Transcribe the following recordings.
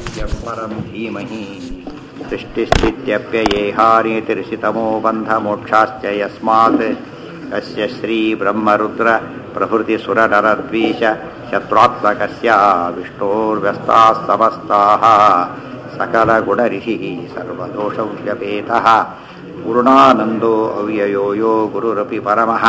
सत्यं परं धीमहि सृष्टिस्थित्यप्ययेहानितिर्षितमो बन्धमोक्षाश्च यस्मात् कस्य श्रीब्रह्मरुद्र प्रभृतिसुरनरद्वीष शत्रुत्मकस्य विष्णोर्व्यस्ताः समस्ताः सकलगुणऋषिः सर्वदोषव्यपेतः पूर्णानन्दो अव्ययो यो गुरुरपि परमः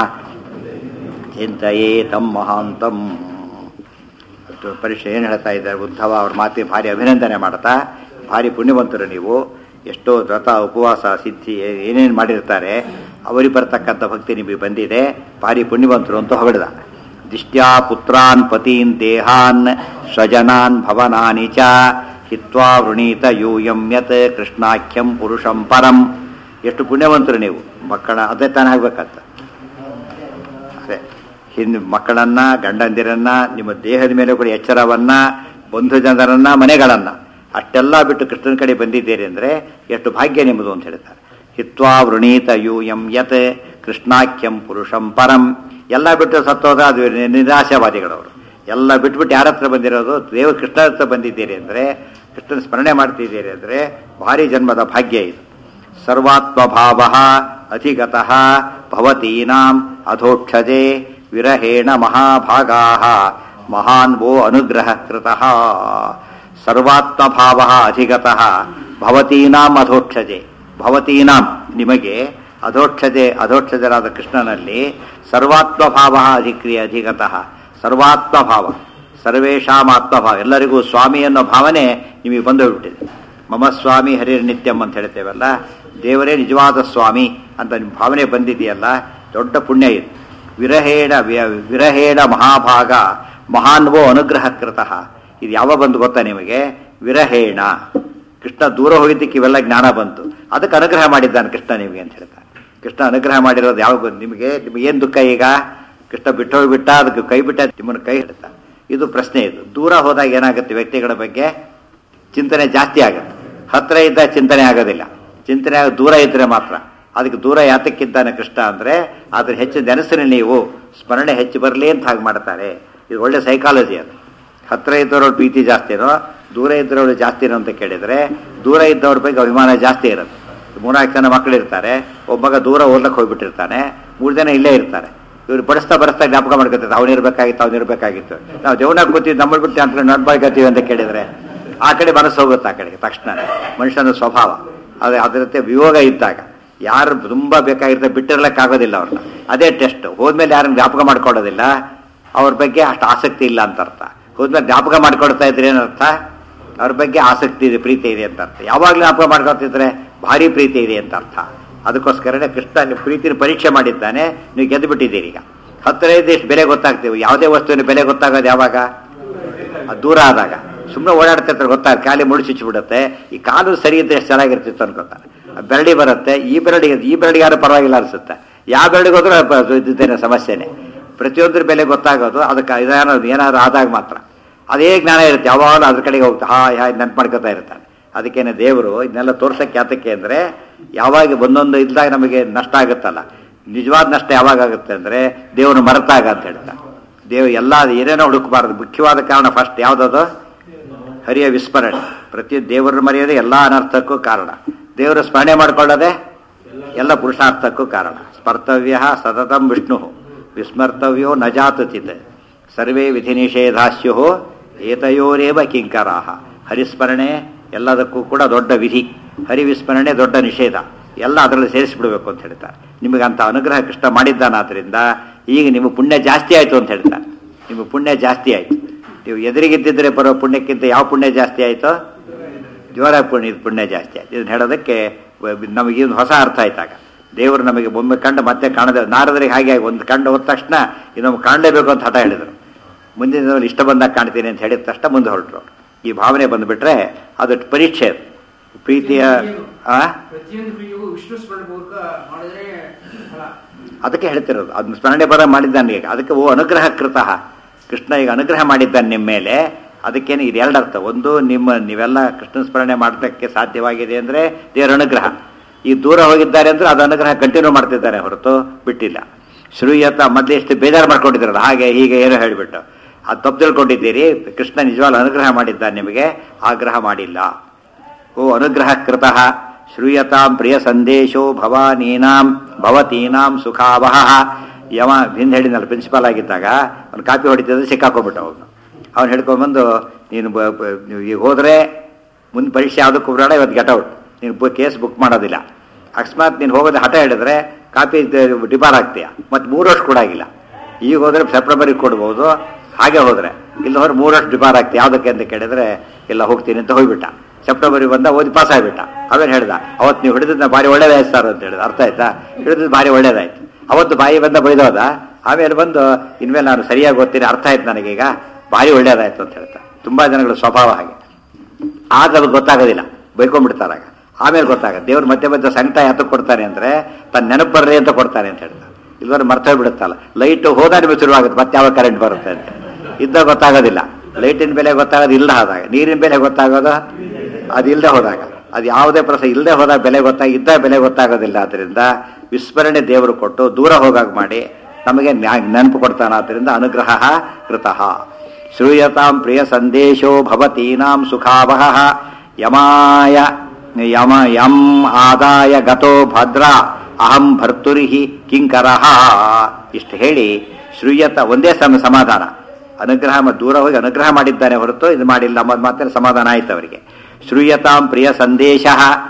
ಚಿಂತೆಯೇ ತಮ್ಮ ಮಹಾಂತಂ ಅಷ್ಟು ಪರೀಕ್ಷೆ ಏನು ಹೇಳ್ತಾ ಇದ್ದಾರೆ ಉದ್ಧವ ಅವ್ರ ಮಾತಿಗೆ ಭಾರಿ ಅಭಿನಂದನೆ ಮಾಡ್ತಾ ಭಾರಿ ಪುಣ್ಯವಂತರು ನೀವು ಎಷ್ಟೋ ವ್ರತ ಉಪವಾಸ ಸಿದ್ಧಿ ಏನೇನು ಮಾಡಿರ್ತಾರೆ ಅವರಿಗೆ ಬರ್ತಕ್ಕಂಥ ಭಕ್ತಿ ನಿಮಗೆ ಬಂದಿದೆ ಭಾರಿ ಪುಣ್ಯವಂತರು ಅಂತ ಹೊಗಳಿದ ದಿಷ್ಟ್ಯಾ ಪುತ್ರಾನ್ ಪತೀನ್ ದೇಹಾನ್ ಸ್ವಜನಾನ್ ಭವನಾನಿ ಚ ಹಿತ್ವಾ ವೃಣೀತ ಯೂಯಂ ಯತ್ ಕೃಷ್ಣಾಖ್ಯಂ ಪುರುಷಂ ಪರಂ ಎಷ್ಟು ಪುಣ್ಯವಂತರು ನೀವು ಮಕ್ಕಳ ಅದೇ ತಾನೇ ಆಗ್ಬೇಕಂತ ಅದೇ ಹಿಂದೆ ಮಕ್ಕಳನ್ನ ಗಂಡಂದಿರನ್ನ ನಿಮ್ಮ ದೇಹದ ಮೇಲೆ ಕೂಡ ಎಚ್ಚರವನ್ನ ಬಂಧು ಜನರನ್ನ ಮನೆಗಳನ್ನ ಅಷ್ಟೆಲ್ಲ ಬಿಟ್ಟು ಕೃಷ್ಣನ ಕಡೆ ಬಂದಿದ್ದೀರಿ ಅಂದ್ರೆ ಎಷ್ಟು ಭಾಗ್ಯ ನಿಮ್ಮದು ಅಂತ ಹೇಳ್ತಾರೆ ಹಿತ್ವಾ ವೃಣೀತ ಯೂಯಂ ಯತ್ ಕೃಷ್ಣಾಖ್ಯಂ ಪುರುಷಂ ಪರಂ ಎಲ್ಲ ಬಿಟ್ಟು ಸತ್ತೋದ ಅದು ನಿರಾಶಾವಾದಿಗಳವರು ಎಲ್ಲ ಬಿಟ್ಬಿಟ್ಟು ಯಾರ ಹತ್ರ ಬಂದಿರೋದು ದೇವ ಕೃಷ್ಣ ಹತ್ರ ಬಂದಿದ್ದೀರಿ ಅಂದ್ರೆ ಕೃಷ್ಣನ ಸ್ಮರಣೆ ಮಾಡ್ತಿದ್ದೀರಿ ಅಂದ್ರೆ ಭಾರಿ ಜನ್ಮದ ಭಾಗ್ಯ ಇದು ಸರ್ವಾತ್ಮಭಾವ ಅಧಿಗತಃ ಭವತೀನಾಂ ಅಧೋಕ್ಷಜೆ ವಿರಹೇಣ ಮಹಾಭಾಗಾ ಮಹಾನ್ ವೋ ಅನುಗ್ರಹ ಕೃತಃ ಸರ್ವಾತ್ಮಭಾವ ಅಧಿಗತಃ ಭವತೀನಾಂ ಅಧೋಕ್ಷಜೆ ಭವತೀನಾಂ ನಿಮಗೆ ಅಧೋಕ್ಷಜೆ ಅಧೋಕ್ಷಜರಾದ ಕೃಷ್ಣನಲ್ಲಿ ಸರ್ವಾತ್ಮಭಾವ ಅಧಿಕ್ರಿಯ ಅಧಿಗತಃ ಸರ್ವಾತ್ಮಭಾವ ಸರ್ವೇಷಾಂ ಆತ್ಮಭಾವ ಎಲ್ಲರಿಗೂ ಸ್ವಾಮಿ ಅನ್ನೋ ಭಾವನೆ ನಿಮಗೆ ಬಂದು ಹೋಗ್ಬಿಟ್ಟಿದೆ ಮಮ ಸ್ವಾಮಿ ಹರಿರ್ ನಿತ್ಯಂ ಅಂತ ಹೇಳ್ತೇವಲ್ಲ ದೇವರೇ ನಿಜವಾದ ಸ್ವಾಮಿ ಅಂತ ನಿಮ್ಮ ಭಾವನೆ ಬಂದಿದೆಯಲ್ಲ ದೊಡ್ಡ ಪುಣ್ಯ ಇದು ವಿರಹೇಣ ವಿರಹೇಣ ಮಹಾಭಾಗ ಮಹಾನ್ವೋ ಅನುಗ್ರಹ ಕೃತಃ ಇದು ಯಾವ ಬಂದು ಗೊತ್ತಾ ನಿಮಗೆ ವಿರಹೇಣ ಕೃಷ್ಣ ದೂರ ಹೋಗಿದ್ದಕ್ಕೆ ಇವೆಲ್ಲ ಜ್ಞಾನ ಬಂತು ಅದಕ್ಕೆ ಅನುಗ್ರಹ ಮಾಡಿದ್ದಾನೆ ಕೃಷ್ಣ ನಿಮಗೆ ಅಂತ ಹೇಳ್ತಾನೆ ಕೃಷ್ಣ ಅನುಗ್ರಹ ಮಾಡಿರೋದು ಯಾವ ನಿಮಗೆ ನಿಮಗೆ ಏನು ದುಃಖ ಈಗ ಕೃಷ್ಣ ಬಿಟ್ಟು ಹೋಗಿಬಿಟ್ಟ ಅದಕ್ಕೆ ಕೈ ಬಿಟ್ಟ ನಿಮ್ಮನ್ನು ಕೈ ಹಿಡ್ತಾ ಇದು ಪ್ರಶ್ನೆ ಇದು ದೂರ ಹೋದಾಗ ಏನಾಗುತ್ತೆ ವ್ಯಕ್ತಿಗಳ ಬಗ್ಗೆ ಚಿಂತನೆ ಜಾಸ್ತಿ ಆಗುತ್ತೆ ಹತ್ರ ಇದ್ದ ಚಿಂತನೆ ಆಗೋದಿಲ್ಲ ಚಿಂತನೆ ಆಗ ದೂರ ಇದ್ರೆ ಮಾತ್ರ ಅದಕ್ಕೆ ದೂರ ಯಾತಕ್ಕಿದ್ದಾನೆ ಕೃಷ್ಣ ಅಂದ್ರೆ ಅದ್ರ ಹೆಚ್ಚು ನೆನಸಿನ ನೀವು ಸ್ಮರಣೆ ಹೆಚ್ಚು ಬರಲಿ ಅಂತ ಹಾಗೆ ಮಾಡ್ತಾರೆ ಇದು ಒಳ್ಳೆ ಸೈಕಾಲಜಿ ಅದು ಹತ್ರ ಇದ್ದವ್ರ ಪ್ರೀತಿ ಜಾಸ್ತಿನೋ ದೂರ ಇದ್ದವ್ರು ಜಾಸ್ತಿನೋ ಅಂತ ಕೇಳಿದ್ರೆ ದೂರ ಇದ್ದವ್ರ ಬಗ್ಗೆ ಅಭಿಮಾನ ಜಾಸ್ತಿ ಇರುತ್ತೆ ಮೂರ್ನಾಲ್ಕು ಜನ ಮಕ್ಕಳು ಇರ್ತಾರೆ ಒಬ್ಬಗ ದೂರ ಓದ್ಲಕ್ಕೆ ಹೋಗ್ಬಿಟ್ಟಿರ್ತಾನೆ ಮೂರು ಜನ ಇಲ್ಲೇ ಇರ್ತಾರೆ ಇವ್ರು ಬಡಿಸ್ತಾ ಬಡಿಸ್ತಾ ಜ್ಞಾಪಕ ಮಾಡ್ಕೊತಾರೆ ಅವ್ನು ಇರ್ಬೇಕಾಗಿತ್ತು ಅವ್ನು ಇರ್ಬೇಕಾಗಿತ್ತು ನಾವು ದೇವನಾಗ ಕೂತೀವಿ ನಮ್ಮಲ್ಲಿ ಬಿಟ್ಟು ಅಂತ ನಡ್ಬಾರ್ಕತ್ತೀವಿ ಅಂತ ಕೇಳಿದ್ರೆ ಆ ಕಡೆ ಮನಸ್ಸು ಹೋಗುತ್ತೆ ಆ ಕಡೆಗೆ ತಕ್ಷಣ ಮನುಷ್ಯನ ಸ್ವಭಾವ ಅದು ಅದರಂತೆ ವಿಯೋಗ ಇದ್ದಾಗ ಯಾರು ತುಂಬ ಬೇಕಾಗಿರ್ತಾರೆ ಬಿಟ್ಟಿರ್ಲಿಕ್ಕಾಗೋದಿಲ್ಲ ಅವ್ರನ್ನ ಅದೇ ಟೆಸ್ಟ್ ಹೋದ್ಮೇಲೆ ಯಾರನ್ನ ಜ್ಞಾಪಕ ಮಾಡ್ಕೊಳ್ಳೋದಿಲ್ಲ ಅವ್ರ ಬಗ್ಗೆ ಅಷ್ಟು ಆಸಕ್ತಿ ಇಲ್ಲ ಅಂತ ಅರ್ಥ ಹೋದ್ಮೇಲೆ ಜ್ಞಾಪಕ ಮಾಡ್ಕೊಡ್ತಾ ಇದ್ರೆ ಏನರ್ಥ ಅವ್ರ ಬಗ್ಗೆ ಆಸಕ್ತಿ ಇದೆ ಪ್ರೀತಿ ಇದೆ ಅಂತ ಅರ್ಥ ಯಾವಾಗಲೂ ಜ್ಞಾಪಕ ಮಾಡ್ಕೊತಿದ್ರೆ ಭಾರಿ ಪ್ರೀತಿ ಇದೆ ಅಂತ ಅರ್ಥ ಅದಕ್ಕೋಸ್ಕರನೇ ಕೃಷ್ಣ ನೀವು ಪ್ರೀತಿನ ಪರೀಕ್ಷೆ ಮಾಡಿದ್ದಾನೆ ನೀವು ಗೆದ್ದು ಬಿಟ್ಟಿದ್ದೀರಿ ಈಗ ಹತ್ತಿರ ಇದ್ದಷ್ಟು ಬೆಲೆ ಗೊತ್ತಾಗ್ತೀವಿ ಯಾವುದೇ ವಸ್ತುವಿನ ಬೆಲೆ ಗೊತ್ತಾಗೋದು ಯಾವಾಗ ಅದು ದೂರ ಆದಾಗ ಸುಮ್ಮನೆ ಓಡಾಡ್ತಿರ್ತಾರೆ ಗೊತ್ತಾಗ ಖಾಲಿ ಮುಡಿಸಿಚ್ಚು ಬಿಡುತ್ತೆ ಈ ಕಾಲು ಸರಿ ಇದ್ರೆ ಎಷ್ಟು ಚೆನ್ನಾಗಿರ್ತಿತ್ತು ಅನ್ಕೋತಾರೆ ಬೆರಡಿ ಬರುತ್ತೆ ಈ ಬೆರಡಿಗೆ ಈ ಬೆರಡಿಗೆ ಯಾರು ಪರವಾಗಿಲ್ಲ ಅನ್ಸುತ್ತೆ ಯಾವ ಬೆರಡಿಗೆ ಹೋದ್ರೂ ಇದ್ದೇನೆ ಸಮಸ್ಯೆನೆ ಪ್ರತಿಯೊಂದ್ರ ಬೆಲೆ ಗೊತ್ತಾಗೋದು ಅದಕ್ಕೆ ಇದೇನಾದ್ರು ಏನಾದ್ರು ಆದಾಗ ಮಾತ್ರ ಅದೇ ಜ್ಞಾನ ಇರುತ್ತೆ ಯಾವಾಗಲೂ ಅದ್ರ ಕಡೆಗೆ ಹೋಗ್ತಾ ಹಾ ಹಾ ನೆನ್ಪು ಮಾಡ್ಕೊತಾ ಇರ್ತಾನೆ ಅದಕ್ಕೇನೆ ದೇವರು ಇದನ್ನೆಲ್ಲ ತೋರ್ಸಕ್ಕೆ ಯಾತಕ್ಕೆ ಅಂದರೆ ಯಾವಾಗ ಒಂದೊಂದು ಇದ್ದಾಗ ನಮಗೆ ನಷ್ಟ ಆಗುತ್ತಲ್ಲ ನಿಜವಾದ ನಷ್ಟ ಯಾವಾಗ ಆಗುತ್ತೆ ಅಂದರೆ ದೇವರು ಮರೆತಾಗ ಅಂತ ಹೇಳ್ತಾ ದೇವ್ ಎಲ್ಲ ಏನೇನೋ ಹುಡುಕಬಾರದು ಮುಖ್ಯವಾದ ಕಾರಣ ಫಸ್ಟ್ ಯಾವುದದು ಹರಿಯ ವಿಸ್ಮರಣೆ ಪ್ರತಿ ದೇವರ ಮರೆಯೋದೇ ಎಲ್ಲ ಅನರ್ಥಕ್ಕೂ ಕಾರಣ ದೇವರ ಸ್ಮರಣೆ ಮಾಡ್ಕೊಳ್ಳೋದೆ ಎಲ್ಲ ಪುರುಷಾರ್ಥಕ್ಕೂ ಕಾರಣ ಸ್ಮರ್ತವ್ಯ ಸತತಂ ವಿಷ್ಣು ವಿಸ್ಮರ್ತವ್ಯೋ ನ ಜಾತುಚಿತ್ ಸರ್ವೇ ವಿಧಿ ನಿಷೇಧಾಸ್ಯೋ ಏತಯೋರೇವ ಕಿಂಕರಾಹ ಹರಿಸ್ಮರಣೆ ಎಲ್ಲದಕ್ಕೂ ಕೂಡ ದೊಡ್ಡ ವಿಧಿ ಹರಿವಿಸ್ಮರಣೆ ದೊಡ್ಡ ನಿಷೇಧ ಎಲ್ಲ ಅದರಲ್ಲಿ ಸೇರಿಸಿಬಿಡ್ಬೇಕು ಅಂತ ಹೇಳ್ತಾರೆ ನಿಮಗೆ ಅಂತ ಅನುಗ್ರಹ ಕೃಷ್ಣ ಮಾಡಿದ್ದಾನಾದ್ರಿಂದ ಈಗ ನಿಮ್ಮ ಪುಣ್ಯ ಜಾಸ್ತಿ ಆಯಿತು ಅಂತ ಹೇಳ್ತಾರೆ ನಿಮ್ಮ ಪುಣ್ಯ ಜಾಸ್ತಿ ಆಯಿತು ನೀವು ಎದುರಿಗಿದ್ದಿದ್ರೆ ಬರೋ ಪುಣ್ಯಕ್ಕಿಂತ ಯಾವ ಪುಣ್ಯ ಜಾಸ್ತಿ ಆಯಿತು ಜೋರ ಪುಣ್ಯ ಪುಣ್ಯ ಜಾಸ್ತಿ ಆಯ್ತು ಇದನ್ನ ಹೇಳೋದಕ್ಕೆ ನಮಗೆ ಒಂದು ಹೊಸ ಅರ್ಥ ಆಯ್ತಾಗ ದೇವರು ನಮಗೆ ಒಮ್ಮೆ ಕಂಡು ಮತ್ತೆ ಕಾಣದೆ ನಾರದರಿಗೆ ಹಾಗೆ ಒಂದು ಕಂಡು ಹೋದ ತಕ್ಷಣ ಇನ್ನೊಮ್ಮೆ ಕಾಣಲೇಬೇಕು ಅಂತ ಹಠ ಹೇಳಿದರು ಮುಂದಿನ ದಿನದಲ್ಲಿ ಇಷ್ಟ ಬಂದಾಗ ಕಾಣ್ತೀನಿ ಅಂತ ಹೇಳಿದ ತಕ್ಷಣ ಮುಂದೆ ಹೊರಟರು ಈ ಭಾವನೆ ಬಂದುಬಿಟ್ರೆ ಅದು ಪರೀಕ್ಷೆ ಅದು ಪ್ರೀತಿಯ ಆ ಪ್ರತಿಯೊಂದು ಕ್ರಿಯೆಗೂ ವಿಷ್ಣು ಸ್ಮರಣೆ ಪೂರ್ವಕ ಮಾಡಿದ್ರೆ ಫಲ ಅದಕ್ಕೆ ಹೇಳ್ತಿರೋದು ಅದನ್ನ ಸ್ಮರಣೆ ಬರ ಮಾಡಿದ್ದಾನೆ ಈಗ ಅದಕ್ಕೆ ಓ ಅನುಗ್ರಹ ಕೃತಃ ಕೃಷ್ಣ ಈಗ ಅನುಗ್ರಹ ಮಾಡಿದ್ದಾನೆ ನಿಮ್ಮ ಮೇಲೆ ಅದಕ್ಕೇನು ಇದು ಎರಡು ಅರ್ಥ ಒಂದು ನಿಮ್ಮ ನೀವೆಲ್ಲ ಕೃಷ್ಣ ಸ್ಮರಣೆ ಮಾಡೋದಕ್ಕೆ ಸಾಧ್ಯವಾಗಿದೆ ಅಂದರೆ ದೇವರ ಅನುಗ್ರಹ ಈ ದೂರ ಹೋಗಿದ್ದಾರೆ ಅಂದ್ರೆ ಅದು ಅನುಗ್ರಹ ಕಂಟಿನ್ಯೂ ಮಾಡ್ತಿದ್ದಾರೆ ಹೊರತು ಬಿಟ್ಟಿಲ್ಲ ಶ್ರೀಯತ ಮೊದಲು ಎಷ್ಟು ಬೇಜಾರು ಮಾಡ್ಕೊಂಡಿದ್ದಾರಲ್ಲ ಹಾಗೆ ಹೀಗೆ ಏನೋ ಹೇಳಿಬಿಟ್ಟು ಅದು ತಪ್ಪು ತಿಳ್ಕೊಂಡಿದ್ದೀರಿ ಕೃಷ್ಣ ನಿಜವಾಗ್ಲೂ ಅನುಗ್ರಹ ಮಾಡಿದ್ದಾನೆ ನಿಮಗೆ ಆಗ್ರಹ ಮಾಡಿಲ್ಲ ಓ ಅನುಗ್ರಹ ಕೃತಃ ಶ್ರೂಯತಾಂ ಪ್ರಿಯ ಸಂದೇಶೋ ಭವಾನೀನಾಂ ಭವತೀನಾಂ ಸುಖಾವಹ ಯಮ ಹಿಂದೆ ಹೇಳಿದ್ನಲ್ಲ ಪ್ರಿನ್ಸಿಪಾಲ್ ಆಗಿದ್ದಾಗ ಅವ್ನು ಕಾಪಿ ಹೊಡಿತಿದ್ರೆ ಸಿಕ್ಕಾಕೊಂಡ್ಬಿಟ್ಟ ಅವನು ಅವ್ನು ಹೇಳ್ಕೊಂಡ್ಬಂದು ನೀನು ಬ- ಬ- ನೀವು ಈಗ ಹೋದರೆ ಮುಂದೆ ಪರೀಕ್ಷೆ ಯಾವುದಕ್ಕೂ ಬರೋಣ ಇವತ್ತು ಗೆಟ್ ಔಟ್ ನೀನು ಬು ಕೇಸ್ ಬುಕ್ ಮಾಡೋದಿಲ್ಲ ಅಕಸ್ಮಾತ್ ನೀನು ಹೋಗೋದು ಹಠ ಹಿಡಿದ್ರೆ ಕಾಪಿ ಡಿಬಾರ್ ಆಗ್ತೀಯ ಮತ್ತು ಮೂರು ವರ್ಷ ಕೂಡ ಆಗಿಲ್ಲ ಈಗ ಹೋದರೆ ಸೆಪ್ಟೆಂಬರಿಗೆ ಕೊಡ್ಬೋದು ಹಾಗೆ ಹೋದರೆ ಇಲ್ಲ ಹೋದ್ರೆ ಮೂರು ವರ್ಷ ಡಿಬಾರ್ ಆಗ್ತೀಯ ಯಾವುದಕ್ಕೆ ಅಂತ ಕೇಳಿದ್ರೆ ಇಲ್ಲ ಹೋಗ್ತೀನಿ ಅಂತ ಹೋಗ್ಬಿಟ್ಟ ಸೆಪ್ಟೆಂಬರಿಗೆ ಬಂದ ಓದಿ ಪಾಸ್ ಆಗಿಬಿಟ್ಟ ಅವೇನು ಹೇಳ್ದ ಅವತ್ತು ನೀವು ಹಿಡಿದಿದ್ದ ಭಾರಿ ಒಳ್ಳೇದಾಯ್ತು ಸರ್ ಅಂತ ಹೇಳಿದ ಅರ್ಥ ಆಯ್ತಾ ಹಿಡಿದಿದ್ದು ಭಾರಿ ಒಳ್ಳೇದಾಯ್ತು ಅವತ್ತು ಬಾಯಿ ಬಂದ ಬೈದೋದ ಆಮೇಲೆ ಬಂದು ಇನ್ಮೇಲೆ ನಾನು ಸರಿಯಾಗಿ ಓದ್ತೀನಿ ಅರ್ಥ ಆಯ್ತು ನನಗೀಗ ಭಾರಿ ಒಳ್ಳೇದಾಯ್ತು ಅಂತ ಹೇಳ್ತಾರೆ ತುಂಬಾ ಜನಗಳ ಸ್ವಭಾವ ಹಾಗೆ ಆಗ ಅದು ಗೊತ್ತಾಗೋದಿಲ್ಲ ಬೈಕೊಂಡ್ಬಿಡ್ತಾರಾಗ ಆಮೇಲೆ ಗೊತ್ತಾಗುತ್ತೆ ದೇವ್ರು ಮಧ್ಯೆ ಮಧ್ಯೆ ಸಂಕಟ ಯಾತಕ್ಕೆ ಕೊಡ್ತಾನೆ ಅಂದ್ರೆ ತನ್ನ ನೆನಪು ಬರ್ರಿ ಅಂತ ಕೊಡ್ತಾನೆ ಅಂತ ಹೇಳ್ತಾರೆ ಇಲ್ವರೆ ಮರ್ತೋಗಿ ಬಿಡುತ್ತಲ್ಲ ಲೈಟ್ ಹೋದ ನಿಮಗೆ ಶುರುವಾಗುತ್ತೆ ಮತ್ತೆ ಯಾವ ಕರೆಂಟ್ ಬರುತ್ತೆ ಅಂತ ಇದ್ದಾಗ ಗೊತ್ತಾಗೋದಿಲ್ಲ ಲೈಟಿನ ಬೆಲೆ ಗೊತ್ತಾಗೋದು ಇಲ್ಲ ಆದಾಗ ನೀರಿನ ಬೆಲೆ ಗೊತ್ತಾಗೋದು ಅದು ಇಲ್ಲದೆ ಹೋದಾಗ ಅದು ಯಾವುದೇ ಪ್ರಸ ಇಲ್ಲದೆ ಹೋದಾಗ ಬೆಲೆ ಗೊತ್ತಾಗಿ ಇದ್ದ ಬೆಲೆ ಗೊತ್ತಾಗೋದಿಲ್ಲ ಅದರಿಂದ ವಿಸ್ಮರಣೆ ದೇವರು ಕೊಟ್ಟು ದೂರ ಹೋಗಾಗ ಮಾಡಿ ನಮಗೆ ನ್ಯಾ- ನೆನಪು ಕೊಡ್ತಾನೆ ಆದ್ದರಿಂದ ಅನುಗ್ರಹ ಕೃತಃ ಶ್ರೂಯತಾಂ ಪ್ರಿಯ ಸಂದೇಶೋ ಭವತೀನಾಂ ಸುಖಾವಹ ಯಮಾಯ ಯಮ ಯಂ ಆದಾಯ ಗತೋ ಭದ್ರ ಅಹಂ ಭರ್ತುರಿಹಿ ಕಿಂಕರಃ ಇಷ್ಟು ಹೇಳಿ ಶ್ರೂಯತ ಒಂದೇ ಸಮ ಸಮಾಧಾನ ಅನುಗ್ರಹ ಮ- ದೂರ ಹೋಗಿ ಅನುಗ್ರಹ ಮಾಡಿದ್ದಾನೆ ಹೊರತು ಇದು ಮಾಡಿಲ್ಲ ಅನ್ನೋದು ಮಾತ್ರ ಸಮಾಧಾನ ಆಯ್ತು ಅವರಿಗೆ ಶ್ರೂಯತಾಂ ಪ್ರಿಯ ಸಂದೇಶ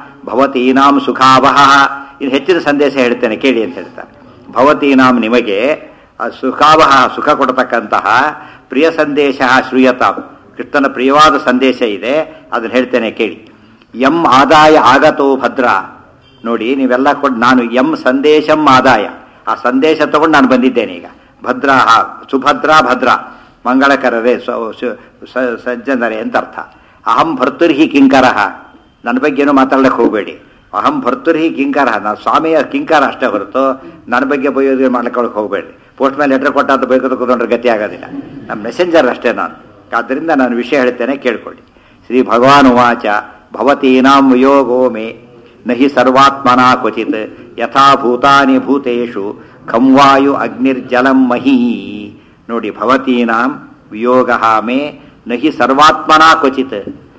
ಭವತೀನಾಂ ಸುಖಾವಹ ಇದು ಹೆಚ್ಚಿನ ಸಂದೇಶ ಹೇಳ್ತೇನೆ ಕೇಳಿ ಅಂತ ಹೇಳ್ತಾರೆ ಭವತೀನಾಂ ನಿಮಗೆ ಆ ಸುಖಾವಹ ಸುಖ ಕೊಡತಕ್ಕಂತಹ ಪ್ರಿಯ ಸಂದೇಶ ಶ್ರೂಯತಾಂ ಕೃಷ್ಣನ ಪ್ರಿಯವಾದ ಸಂದೇಶ ಇದೆ ಅದನ್ನು ಹೇಳ್ತೇನೆ ಕೇಳಿ ಎಂ ಆದಾಯ ಆಗತೋ ಭದ್ರ ನೋಡಿ ನೀವೆಲ್ಲ ಕೊಟ್ಟು ನಾನು ಎಂ ಸಂದೇಶಂ ಆದಾಯ ಆ ಸಂದೇಶ ತಗೊಂಡು ನಾನು ಬಂದಿದ್ದೇನೆ ಈಗ ಭದ್ರ ಸುಭದ್ರ ಭದ್ರ ಮಂಗಳಕರರೇ ಸ- ಸು- ಸ- ಸಜ್ಜನರೇ ಅಂತ ಅರ್ಥ ಅಹಂ ಭರ್ತುರ್ಹಿ ಕಿಂಕರಃ ನನ್ನ ಬಗ್ಗೆ ಏನೂ ಮಾತಾಡಕ್ಕೆ ಹೋಗಬೇಡಿ ಅಹಂ ಭರ್ತುರ್ಹಿ ಕಿಂಕರ ನಾನು ಸ್ವಾಮಿಯ ಕಿಂಕಾರ ಅಷ್ಟೇ ಹೊರತು ನನ್ನ ಬಗ್ಗೆ ಬೈಯೋದು ಮಾಡ್ಲಿಕ್ಕೆ ಹೋಗಬೇಡಿ ಪೋಸ್ಟ್ ಮೇಲೆ ಲೆಟರ್ ಕೊಟ್ಟ ಅಂತ ಬೈಕೋದು ಕೂತ್ಕೊಂಡ್ರೆ ಗತಿ ಆಗೋದಿಲ್ಲ ನಮ್ಮ ಮೆಸೆಂಜರ್ ಅಷ್ಟೇ ನಾನು ಆದ್ದರಿಂದ ನಾನು ವಿಷಯ ಹೇಳ್ತೇನೆ ಕೇಳ್ಕೊಳ್ಳಿ ಶ್ರೀ ಭಗವಾನ್ ಉವಾಚ ಭವತೀನಾಂ ವಿಯೋಗೋ ಮೇ ನಹಿ ಸರ್ವಾತ್ಮನಾ ಕ್ವಚಿತ್ ಯಥಾ ಭೂತಾನಿ ಭೂತೇಷು ಖಂ ವಾಯು ಅಗ್ನಿರ್ಜಲಂ ಮಹೀ ನೋಡಿ ಭವತೀನಾಂ ವಿಯೋಗ ಮೇ ನಹಿ ಸರ್ವಾತ್ಮನಾ ಕ್ವಚಿತ್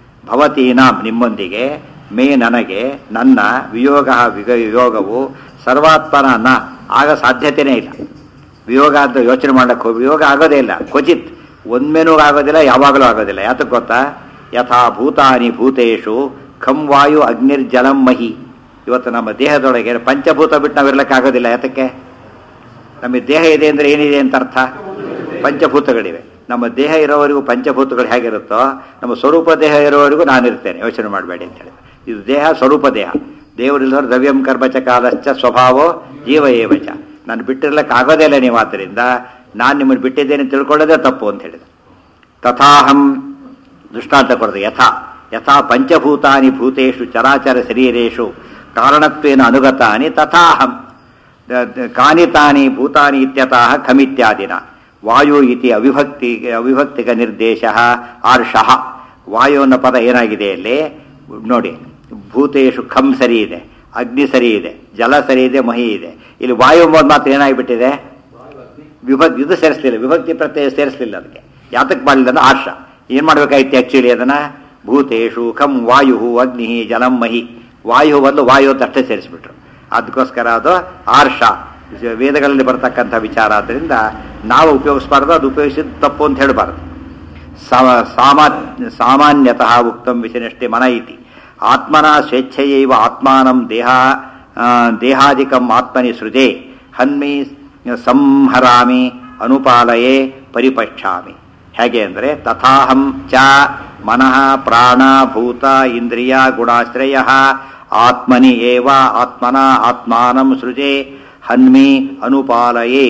ಭವತೀನಾಂ ನಿಮ್ಮೊಂದಿಗೆ ಮೇ ನನಗೆ ನನ್ನ ವಿಯೋಗ ವಿಯೋಗವು ಸರ್ವಾತ್ಮನ ನ ಆಗ ಸಾಧ್ಯತೆಯೇ ಇಲ್ಲ ವಿಯೋಗ ಅಂತ ಯೋಚನೆ ಮಾಡಕ್ಕೆ ಹೋಗಿ ವಿಯೋಗ ಆಗೋದೇ ಇಲ್ಲ ಕ್ವಚಿತ್ ಒಮ್ಮೆನೂ ಆಗೋದಿಲ್ಲ ಯಾವಾಗಲೂ ಆಗೋದಿಲ್ಲ ಯಾತಕ್ಕೆ ಗೊತ್ತಾ ಯಥಾ ಭೂತಾನಿ ಭೂತೇಶು ಖಂ ವಾಯು ಅಗ್ನಿರ್ಜಲಂ ಮಹಿ ಇವತ್ತು ನಮ್ಮ ದೇಹದೊಳಗೆ ಪಂಚಭೂತ ಬಿಟ್ಟು ನಾವಿರ್ಲಿಕ್ಕೆ ಆಗೋದಿಲ್ಲ ಯಾತಕ್ಕೆ ನಮಗೆ ದೇಹ ಇದೆ ಅಂದರೆ ಏನಿದೆ ಅಂತ ಅರ್ಥ ಪಂಚಭೂತಗಳಿವೆ ನಮ್ಮ ದೇಹ ಇರೋವರೆಗೂ ಪಂಚಭೂತಗಳು ಹೇಗಿರುತ್ತೋ ನಮ್ಮ ಸ್ವರೂಪ ದೇಹ ಇರೋವರೆಗೂ ನಾನಿರ್ತೇನೆ ಯೋಚನೆ ಮಾಡಬೇಡಿ ಅಂತ ಹೇಳಿ ಇದು ದೇಹ ಸ್ವರೂಪ ದೇಹ ದೇವರಿಲ್ಲದವ್ರು ದ್ರವ್ಯಂ ಕರ್ಮಚ ಕಾಲಶ್ಚ ಸ್ವಭಾವೋ ಜೀವ ಏವಚ ನಾನು ಬಿಟ್ಟಿರ್ಲಿಕ್ಕೆ ಆಗೋದೇ ಇಲ್ಲ ನೀವು ಆದ್ದರಿಂದ ನಾನು ನಿಮ್ಮನ್ನು ಬಿಟ್ಟಿದ್ದೇನೆ ತಿಳ್ಕೊಳ್ಳೋದೇ ತಪ್ಪು ಅಂತ ಹೇಳಿದ ತಥಾಹಂ ದೃಷ್ಟಾಂತ ಕೊಡದೆ ಯಥಾ ಯಥಾ ಪಂಚಭೂತಾನಿ ಭೂತೇಷು ಚರಾಚರ ಶರೀರೇಷು ಕಾರಣತ್ವೇನ ಅನುಗತಾನಿ ತಥಾಹಂ ದ- ದ- ಕಾನಿ ತಾನಿ ಭೂತಾನಿ ಇತ್ಯತಃ ಖಮಿತ್ಯಾದಿನ ವಾಯು ಇತಿ ಅವಿಭಕ್ತಿ ಅವಿಭಕ್ತಿಕ ನಿರ್ದೇಶ ಆರ್ಷಃ ವಾಯು ಅನ್ನೋ ಪದ ಏನಾಗಿದೆ ಇಲ್ಲಿ ನೋಡಿ ಭೂತೇಶು ಖಂ ಸರಿ ಇದೆ ಅಗ್ನಿ ಸರಿ ಇದೆ ಜಲ ಸರಿ ಇದೆ ಮಹಿ ಇದೆ ಇಲ್ಲಿ ವಾಯು ಎಂಬುದು ಮಾತ್ರ ಏನಾಗಿಬಿಟ್ಟಿದೆ ವಿಭಕ್ತಿ ಇದು ಸೇರಿಸಲಿಲ್ಲ ವಿಭಕ್ತಿ ಪ್ರತ್ಯಯ ಸೇರಿಸಲಿಲ್ಲ ಅದಕ್ಕೆ ಯಾತಕ್ಕೆ ಮಾಡಲಿಲ್ಲ ಅಂದ್ರೆ ಆರ್ಷ ಏನು ಮಾಡ್ಬೇಕಾಗಿತ್ತು ಆ್ಯಕ್ಚುಲಿ ಅದನ್ನ ಭೂತೇಶು ಖಂ ವಾಯು ಅಗ್ನಿ ಜಲಂ ಮಹಿ ವಾಯು ಬದಲು ವಾಯು ಅಂತ ಅಷ್ಟೇ ಸೇರಿಸ್ಬಿಟ್ರು ಅದಕ್ಕೋಸ್ಕರ ಅದು ಆರ್ಷ ವೇದಗಳಲ್ಲಿ ಬರ್ತಕ್ಕಂಥ ವಿಚಾರ ಆದ್ದರಿಂದ ನಾವು ಉಪಯೋಗಿಸಬಾರ್ದು ಅದು ಉಪಯೋಗಿಸಿದ್ದು ತಪ್ಪು ಅಂತ ಹೇಳಬಾರ್ದು ಸಮ- ಸಾಮಾ ಸಾಮಾನ್ಯತಃ ಉಕ್ತಂ ವಿಷಯನಷ್ಟೇ ಮನ ಇತಿ ಆತ್ಮನ ಸ್ವೇಚ್ಛೆಯೈವ ಆತ್ಮಾನಂ ದೇಹ ಆ, ದೇಹಾದಿಕಂ ಆತ್ಮನಿ ಸೃಜೆ ಹನ್ಮಿ ಸಂಹರಾಮಿ ಅನುಪಾಲಯೇ ಪರಿಪಕ್ಷಾಮಿ ಹೇಗೆ ಅಂದರೆ ತಥಾಹಂ ಚ ಮನಃ ಪ್ರಾಣ ಭೂತ ಇಂದ್ರಿಯ ಗುಣಾಶ್ರಯ ಆತ್ಮನಿ ಏವ ಆತ್ಮನ ಆತ್ಮಾನಂ ಸೃಜೆ ಹನ್ಮಿ ಅನುಪಾಲಯೇ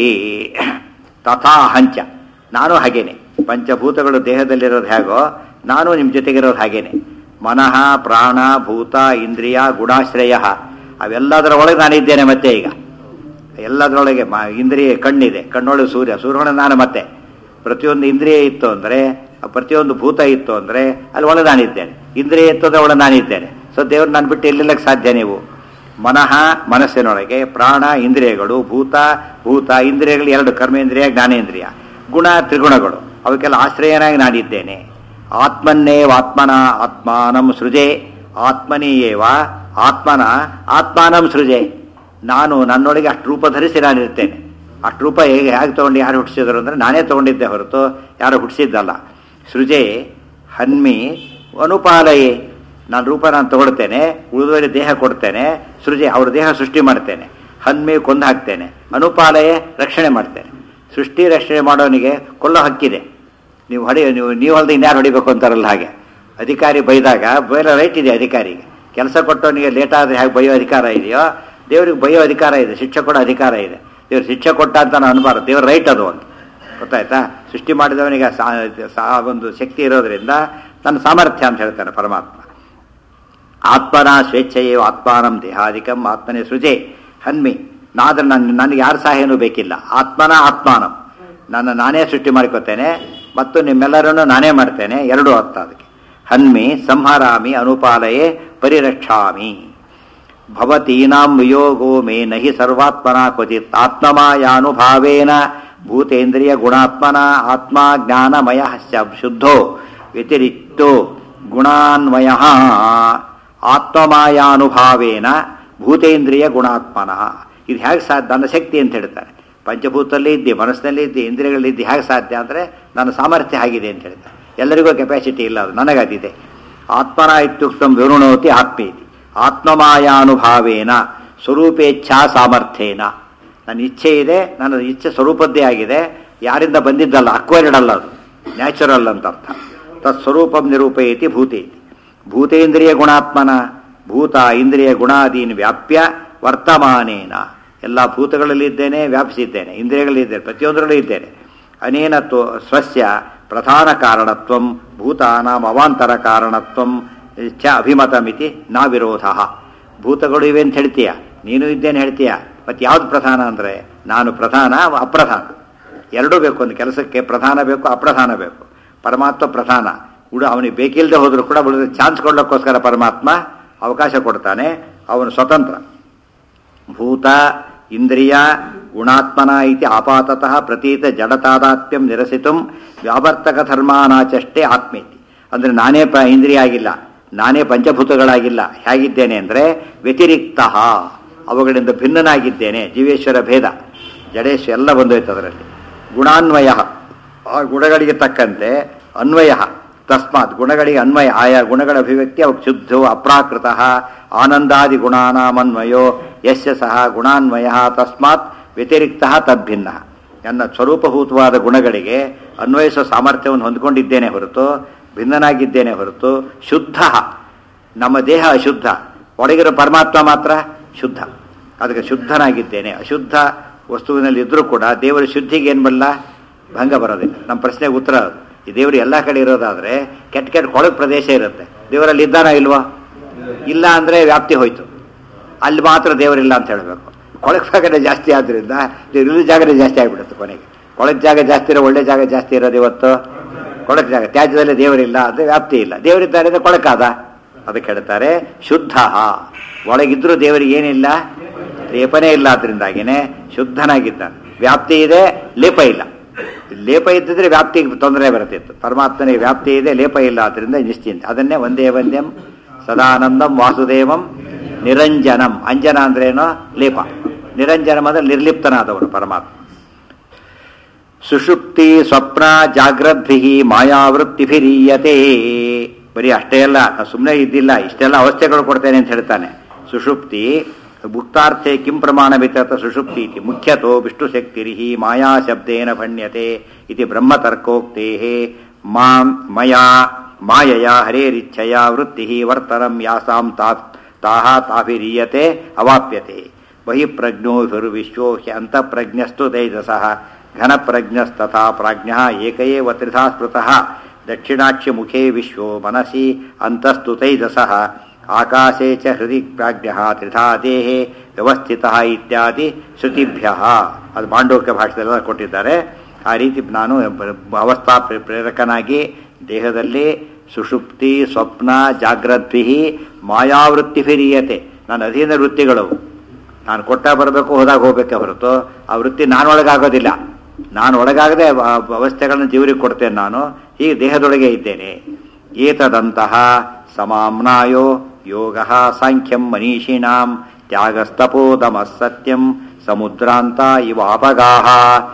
ತಥಾ ಹಂಚ ನಾನು ಹಾಗೇನೆ ಪಂಚಭೂತಗಳು ದೇಹದಲ್ಲಿರೋದು ಹೇಗೋ ನಾನು ನಿಮ್ಮ ಜೊತೆಗಿರೋದು ಹಾಗೇನೆ ಮನಃ ಪ್ರಾಣ ಭೂತ ಇಂದ್ರಿಯ ಗುಣಾಶ್ರಯ ಅವೆಲ್ಲದರ ಒಳಗೆ ನಾನಿದ್ದೇನೆ ಮತ್ತೆ ಈಗ ಎಲ್ಲದರೊಳಗೆ ಮ ಇಂದ್ರಿಯ ಕಣ್ಣಿದೆ ಕಣ್ಣೊಳಗೆ ಸೂರ್ಯ ಸೂರ್ಯನ ನಾನು ಮತ್ತೆ ಪ್ರತಿಯೊಂದು ಇಂದ್ರಿಯ ಇತ್ತು ಅಂದರೆ ಪ್ರತಿಯೊಂದು ಭೂತ ಇತ್ತು ಅಂದರೆ ಅಲ್ಲಿ ಒಳಗೆ ನಾನಿದ್ದೇನೆ ಇಂದ್ರಿಯ ಇತ್ತು ಅಂದರೆ ಒಳಗೆ ನಾನಿದ್ದೇನೆ ಸೊ ದೇವ್ರು ನಾನು ಬಿಟ್ಟು ಎಲ್ಲಿಲ್ಲಕ್ಕೆ ಸಾಧ್ಯ ನೀವು ಮನಃ ಮನಸ್ಸಿನೊಳಗೆ ಪ್ರಾಣ ಇಂದ್ರಿಯಗಳು ಭೂತ ಭೂತ ಇಂದ್ರಿಯಗಳು ಎರಡು ಕರ್ಮೇಂದ್ರಿಯ ಜ್ಞಾನೇಂದ್ರಿಯ ಗುಣ ತ್ರಿಗುಣಗಳು ಅವಕ್ಕೆಲ್ಲ ಆಶ್ರಯನಾಗಿ ನಾನಿದ್ದೇನೆ ಆತ್ಮನ್ನೇವಾತ್ಮನ ಆತ್ಮಾನಂ ಸೃಜೆ ಆತ್ಮನೀಯೇವ ಆತ್ಮನ ಆತ್ಮಾನಂ ಸೃಜೆ ನಾನು ನನ್ನೊಳಗೆ ಅಷ್ಟು ರೂಪ ಧರಿಸಿ ನಾನಿರ್ತೇನೆ ಅಷ್ಟು ರೂಪ ಹೇಗೆ ಹೇಗೆ ತೊಗೊಂಡು ಯಾರು ಹುಟ್ಟಿಸಿದ್ರು ಅಂದರೆ ನಾನೇ ತೊಗೊಂಡಿದ್ದೆ ಹೊರತು ಯಾರು ಹುಟ್ಟಿಸಿದ್ದಲ್ಲ ಸೃಜೆ ಹನ್ಮಿ ಅನುಪಾಲಯೇ ನಾನು ರೂಪ ನಾನು ತಗೊಳ್ತೇನೆ ಉಳಿದವರಿಗೆ ದೇಹ ಕೊಡ್ತೇನೆ ಸೃಜೆ ಅವ್ರ ದೇಹ ಸೃಷ್ಟಿ ಮಾಡ್ತೇನೆ ಹನ್ಮಿ ಕೊಂದು ಹಾಕ್ತೇನೆ ಅನುಪಾಲಯೇ ರಕ್ಷಣೆ ಮಾಡ್ತೇನೆ ಸೃಷ್ಟಿ ರಕ್ಷಣೆ ಮಾಡೋನಿಗೆ ಕೊಲ್ಲೋ ಹಕ್ಕಿದೆ ನೀವು ಹೊಡಿ ನೀವು ನೀವು ಹೊಲ್ದ ಇನ್ಯಾರು ಹೊಡಿಬೇಕು ಅಂತಾರಲ್ಲ ಹಾಗೆ ಅಧಿಕಾರಿ ಬೈದಾಗ ಬೇರೆ ರೈಟ್ ಇದೆ ಅಧಿಕಾರಿಗೆ ಕೆಲಸ ಕೊಟ್ಟವನಿಗೆ ಲೇಟ್ ಆದರೆ ಹೇಗೆ ಬೈಯೋ ಅಧಿಕಾರ ಇದೆಯೋ ದೇವ್ರಿಗೆ ಬೈಯೋ ಅಧಿಕಾರ ಇದೆ ಶಿಕ್ಷೆ ಕೊಡೋ ಅಧಿಕಾರ ಇದೆ ದೇವ್ರು ಶಿಕ್ಷೆ ಕೊಟ್ಟ ಅಂತ ನಾನು ಅನ್ಬಾರ್ದು ದೇವ್ರ ರೈಟ್ ಅದು ಅಂತ ಗೊತ್ತಾಯ್ತಾ ಸೃಷ್ಟಿ ಮಾಡಿದವನಿಗೆ ಸಾ- ಸಾ ಒಂದು ಶಕ್ತಿ ಇರೋದ್ರಿಂದ ನನ್ನ ಸಾಮರ್ಥ್ಯ ಅಂತ ಹೇಳ್ತಾನೆ ಪರಮಾತ್ಮ ಆತ್ಮನ ಸ್ವೇಚ್ಛೆಯೇ ಆತ್ಮಾನಂ ದೇಹಾಧಿಕಂ ಆತ್ಮನೇ ಸೃಜೆ ಹನ್ಮಿ ನಾದ್ರೆ ನನ್ನ ನನಗೆ ಯಾರ ಸಹಾಯನೂ ಬೇಕಿಲ್ಲ ಆತ್ಮನ ಆತ್ಮಾನಂ ನನ್ನ ನಾನೇ ಸೃಷ್ಟಿ ಮಾಡ್ಕೋತೇನೆ ಮತ್ತು ನಿಮ್ಮೆಲ್ಲರನ್ನು ನಾನೇ ಮಾಡ್ತೇನೆ ಎರಡು ಅರ್ಥ ಅದಕ್ಕೆ ಹನ್ಮಿ ಸಂಹರಾಮಿ ಅನುಪಾಲಯೇ ಪರಿರಕ್ಷಾಮಿ ಭವತೀನಾಂ ವಿಯೋಗೋ ಮೇ ನಹಿ ಸರ್ವಾತ್ಮನ ಕ್ವಚಿತ್ ಆತ್ಮಮಾಯಾನುಭಾವೇನ ಭೂತೇಂದ್ರಿಯ ಗುಣಾತ್ಮನ ಆತ್ಮ ಜ್ಞಾನಮಯ ಶುದ್ಧೋ ವ್ಯತಿರಿಕ್ತೋ ಗುಣಾನ್ವಯ ಆತ್ಮಮಾಯಾನುಭಾವೇನ ಭೂತೇಂದ್ರಿಯ ಗುಣಾತ್ಮನಃ ಇದು ಹೇಗೆ ಸಾಧ್ಯ ನನ್ನ ಶಕ್ತಿ ಅಂತ ಹೇಳ್ತಾರೆ ಪಂಚಭೂತಲ್ಲಿ ಇದ್ದೆ ಮನಸ್ಸಿನಲ್ಲಿ ಇದ್ದೆ ಇಂದ್ರಿಯಗಳಿದ್ದೆ ಹೇಗೆ ಸಾಧ್ಯ ಅಂದರೆ ನನ್ನ ಸಾಮರ್ಥ್ಯ ಆಗಿದೆ ಅಂತ ಹೇಳ್ತಾರೆ ಎಲ್ಲರಿಗೂ ಕೆಪಾಸಿಟಿ ಇಲ್ಲ ಅದು ನನಗದಿದೆ ಆತ್ಮನ ಇತ್ಯುಕ್ತಂ ವಿರುಣೋತಿ ಆತ್ಮೇತಿ ಆತ್ಮಮಾಯಾನುಭಾವೇನ ಸ್ವರೂಪೇಚ್ಛಾ ಸಾಮರ್ಥ್ಯೇನ ನನ್ನ ಇಚ್ಛೆ ಇದೆ ನನ್ನ ಇಚ್ಛೆ ಸ್ವರೂಪದ್ದೇ ಆಗಿದೆ ಯಾರಿಂದ ಬಂದಿದ್ದಲ್ಲ ಅಕ್ವೈರ್ಡ್ ಅಲ್ಲ ಅದು ನ್ಯಾಚುರಲ್ ಅಂತ ಅರ್ಥ ತತ್ ಸ್ವರೂಪಂ ನಿರೂಪಯತಿ ಭೂತೇತಿ ಭೂತೇಂದ್ರಿಯ ಗುಣಾತ್ಮನ ಭೂತ ಇಂದ್ರಿಯ ಗುಣಾದೀನ್ ವ್ಯಾಪ್ಯ ವರ್ತಮಾನೇನ ಎಲ್ಲ ಭೂತಗಳಲ್ಲಿ ಇದ್ದೇನೆ ವ್ಯಾಪಿಸಿದ್ದೇನೆ ಇಂದ್ರಿಯಗಳಲ್ಲಿದ್ದೇನೆ ಪ್ರತಿಯೊಂದರಲ್ಲೂ ಇದ್ದೇನೆ ಅನೇನ ತೋ ಸ್ವಸ್ಯ ಪ್ರಧಾನ ಕಾರಣತ್ವಂ ಭೂತಾನಾಂ ಅವಾಂತರ ಕಾರಣತ್ವಂ ಚ ಅಭಿಮತಮಿತಿ ನಾ ವಿರೋಧ ಭೂತಗಳು ಇವೆ ಅಂತ ಹೇಳ್ತೀಯ ನೀನು ಇದ್ದೇನೆ ಹೇಳ್ತೀಯ ಮತ್ತೆ ಯಾವ್ದು ಪ್ರಧಾನ ಅಂದರೆ ನಾನು ಪ್ರಧಾನ ಅವ ಅಪ್ರಧಾನ ಎರಡೂ ಬೇಕು ಒಂದು ಕೆಲಸಕ್ಕೆ ಪ್ರಧಾನ ಬೇಕು ಅಪ್ರಧಾನ ಬೇಕು ಪರಮಾತ್ಮ ಪ್ರಧಾನ ಉಡ ಅವನಿಗೆ ಬೇಕಿಲ್ಲದೆ ಹೋದರೂ ಕೂಡ ಉಳಿದ ಚಾನ್ಸ್ ಕೊಡೋಕ್ಕೋಸ್ಕರ ಪರಮಾತ್ಮ ಅವಕಾಶ ಕೊಡ್ತಾನೆ ಅವನು ಸ್ವತಂತ್ರ ಭೂತ ಇಂದ್ರಿಯ ಗುಣಾತ್ಮನ ಇತಿ ಆಪಾತತಃ ಪ್ರತೀತ ಜಡತಾದಾತ್ಮ್ಯಂ ನಿರಸಿತುಂ ವ್ಯಾವರ್ತಕ ಧರ್ಮಾನಾಚಷ್ಟೇ ಆತ್ಮೇತಿ ಅಂದರೆ ನಾನೇ ಪ ಇಂದ್ರಿಯ ಆಗಿಲ್ಲ ನಾನೇ ಪಂಚಭೂತಗಳಾಗಿಲ್ಲ ಹೇಗಿದ್ದೇನೆ ಅಂದರೆ ವ್ಯತಿರಿಕ್ತ ಅವುಗಳಿಂದ ಭಿನ್ನನಾಗಿದ್ದೇನೆ ಜೀವೇಶ್ವರ ಭೇದ ಜಡೇಶ್ ಎಲ್ಲ ಬಂದೋಯ್ತು ಅದರಲ್ಲಿ ಗುಣಾನ್ವಯ ಆ ಗುಣಗಳಿಗೆ ತಕ್ಕಂತೆ ಅನ್ವಯ ತಸ್ಮಾತ್ ಗುಣಗಳಿಗೆ ಅನ್ವಯ ಆಯಾ ಗುಣಗಳ ಅಭಿವ್ಯಕ್ತಿ ಅವು ಶುದ್ಧೋ ಅಪ್ರಾಕೃತ ಆನಂದಾದಿ ಗುಣಾನಾಮನ್ವಯೋ ಯಸ್ಯ ಸಹ ಗುಣಾನ್ವಯ ತಸ್ಮಾತ್ ವ್ಯತಿರಿಕ್ತ ತದ್ಭಿನ್ನ ನನ್ನ ಸ್ವರೂಪಭೂತವಾದ ಗುಣಗಳಿಗೆ ಅನ್ವಯಿಸುವ ಸಾಮರ್ಥ್ಯವನ್ನು ಹೊಂದ್ಕೊಂಡಿದ್ದೇನೆ ಹೊರತು ಭಿನ್ನನಾಗಿದ್ದೇನೆ ಹೊರತು ಶುದ್ಧ ನಮ್ಮ ದೇಹ ಅಶುದ್ಧ ಒಳಗಿರೋ ಪರಮಾತ್ಮ ಮಾತ್ರ ಶುದ್ಧ ಅದಕ್ಕೆ ಶುದ್ಧನಾಗಿದ್ದೇನೆ ಅಶುದ್ಧ ವಸ್ತುವಿನಲ್ಲಿ ಇದ್ರೂ ಕೂಡ ದೇವರ ಶುದ್ಧಿಗೆ ಏನು ಬಲ್ಲ ಭಂಗ ಬರೋದಿಲ್ಲ ನಮ್ಮ ಪ್ರಶ್ನೆಗೆ ಉತ್ತರ ಅದು. ಈ ದೇವರು ಎಲ್ಲ ಕಡೆ ಇರೋದಾದ್ರೆ ಕೆಟ್ಟ ಕೆಟ್ಟ ಕೊಳಗ್ ಪ್ರದೇಶ ಇರುತ್ತೆ ದೇವರಲ್ಲಿ ಇದ್ದಾನ ಇಲ್ವಾ ಇಲ್ಲ ಅಂದರೆ ವ್ಯಾಪ್ತಿ ಹೋಯ್ತು ಅಲ್ಲಿ ಮಾತ್ರ ದೇವರಿಲ್ಲ ಅಂತ ಹೇಳಬೇಕು ಕೊಳಕ್ ಜಾಗನೇ ಜಾಸ್ತಿ ಆದ್ರಿಂದ ಇರುವ ಜಾಗನೇ ಜಾಸ್ತಿ ಆಗಿಬಿಡುತ್ತೆ ಕೊನೆಗೆ ಕೊಳಕ್ ಜಾಗ ಜಾಸ್ತಿ ಇರೋ ಒಳ್ಳೆ ಜಾಗ ಜಾಸ್ತಿ ಇರೋದು ಇವತ್ತು ಕೊಳಕ್ ಜಾಗ ತ್ಯಾಜ್ಯದಲ್ಲಿ ದೇವರಿಲ್ಲ ಅಂದರೆ ವ್ಯಾಪ್ತಿ ಇಲ್ಲ ದೇವರಿದ್ದಾರೆ ಅಂದರೆ ಕೊಳಕಾದ ಅದಕ್ಕೆ ಹೇಳ್ತಾರೆ ಶುದ್ಧ ಒಳಗಿದ್ರೂ ದೇವರಿಗೆ ಏನಿಲ್ಲ ಲೇಪನೇ ಇಲ್ಲ ಅದರಿಂದಾಗಿನೇ ಶುದ್ಧನಾಗಿದ್ದಾನೆ ವ್ಯಾಪ್ತಿ ಇದೆ ಲೇಪ ಇಲ್ಲ ಲೇಪ ಇದ್ದಿದ್ರೆ ವ್ಯಾಪ್ತಿಗೆ ತೊಂದರೆ ಬರುತ್ತಿತ್ತು ಪರಮಾತ್ಮನಿಗೆ ವ್ಯಾಪ್ತಿ ಇದೆ ಲೇಪ ಇಲ್ಲ ಅದರಿಂದ ನಿಶ್ಚಿಂತ ಅದನ್ನೇ ಒಂದೇ ವಂದ್ಯಂ ಸದಾನಂದಂ ವಾಸುದೇವಂ ನಿರಂಜನಂ ಅಂಜನ ಅಂದ್ರೇನು ಲೇಪ ನಿರಂಜನಂ ಅಂದ್ರೆ ನಿರ್ಲಿಪ್ತನಾದವನು ಪರಮಾತ್ಮ ಸುಷುಪ್ತಿ ಸ್ವಪ್ನ ಜಾಗ್ರದ್ಭಿ ಮಾಯಾವೃತ್ತಿಭಿರೀಯತೆ ಬರೀ ಅಷ್ಟೇ ಅಲ್ಲ ಸುಮ್ಮನೆ ಇದ್ದಿಲ್ಲ ಇಷ್ಟೆಲ್ಲ ಅವಸ್ಥೆಗಳು ಕೊಡ್ತೇನೆ ಅಂತ ಹೇಳ್ತಾನೆ ಸುಷುಪ್ತಿ ಮುಕ್ತಾರ್ಥೆ ಕಿಂ ಪ್ರಮಾಣ ವಿತತ ಸುಷುಪ್ತಿ ಇತಿ ಮುಖ್ಯತೋ ವಿಷ್ಣು ಶಕ್ತಿರಿಹಿ ಮಾಯಾ ಶಬ್ದೇನ ಭಣ್ಯತೆ ಇತಿ ಬ್ರಹ್ಮತರ್ಕೋಕ್ತೆ ಮಾಂ ಮಯಾ ಮಾಯಯ ಹರೇರಿಚ್ಛಯ ವೃತ್ತಿ ವರ್ತನಂ ಯಾಸಾಂ ತಾ ತಾಹ ತಾಭಿರೀಯತೆ ಅವಾಪ್ಯತೆ ಬಹಿಪ್ರಜ್ಞೋಭಿರ್ವಿಶ್ವೋ ಹ್ಯಂತಪ್ರಜ್ಞಸ್ತು ತೈಜಸಃ ಘನಪ್ರಜ್ಞಸ್ತಥಾ ಪ್ರಾಜ್ಞಃ ಏಕ ಏವ ತ್ರಿಧಾ ಸ್ಮೃತಃ ದಕ್ಷಿಣಾಕ್ಷ್ಯಮುಖೇ ವಿಶ್ವೋ ಮನಸಿ ಅಂತಸ್ತು ತೈಜಸಃ ಆಕಾಶೇ ಚ ಹೃದಿ ಪ್ರಾಜ್ಞಃ ತ್ರಿಧಾ ದೇಹೇ ವ್ಯವಸ್ಥಿತಃ ಇತ್ಯಾದಿ ಶ್ರುತಿಭ್ಯ ಅದು ಮಾಂಡೋಕ್ಯ ಭಾಷೆದೆಲ್ಲ ಕೊಟ್ಟಿದ್ದಾರೆ ಆ ರೀತಿ ನಾನು ಅವಸ್ಥಾ ಪ್ರೆ- ಪ್ರೇರಕನಾಗಿ ದೇಹದಲ್ಲಿ ಸುಷುಪ್ತಿ ಸ್ವಪ್ನ ಜಾಗ್ರದ್ಭಿ ಮಾಯಾವೃತ್ತಿಭಿರೀಯತೆ ನನ್ನ ಅಧೀನ ವೃತ್ತಿಗಳು ನಾನು ಕೊಟ್ಟ ಬರಬೇಕು ಹೋದಾಗ ಹೋಗ್ಬೇಕೆ ಹೊರತು ಆ ವೃತ್ತಿ ನಾನೊಳಗಾಗೋದಿಲ್ಲ ನಾನು ಒಳಗಾಗದೆ ಆ ಅವಸ್ಥೆಗಳನ್ನು ಜೀವರಿಗೆ ಕೊಡ್ತೇನೆ ನಾನು ಹೀಗೆ ದೇಹದೊಳಗೆ ಇದ್ದೇನೆ ಏತದಂತಹ ಸಮಾಮ್ನಾಯೋ ಯೋಗ ಸಾಂಖ್ಯಂ ಮನೀಷಿಣಾಂ ತ್ಯಾಗಸ್ತಪೋದಮ ಸತ್ಯಂ ಸಮುದ್ರಾಂತ ಇವ ಅಪಗಾಹ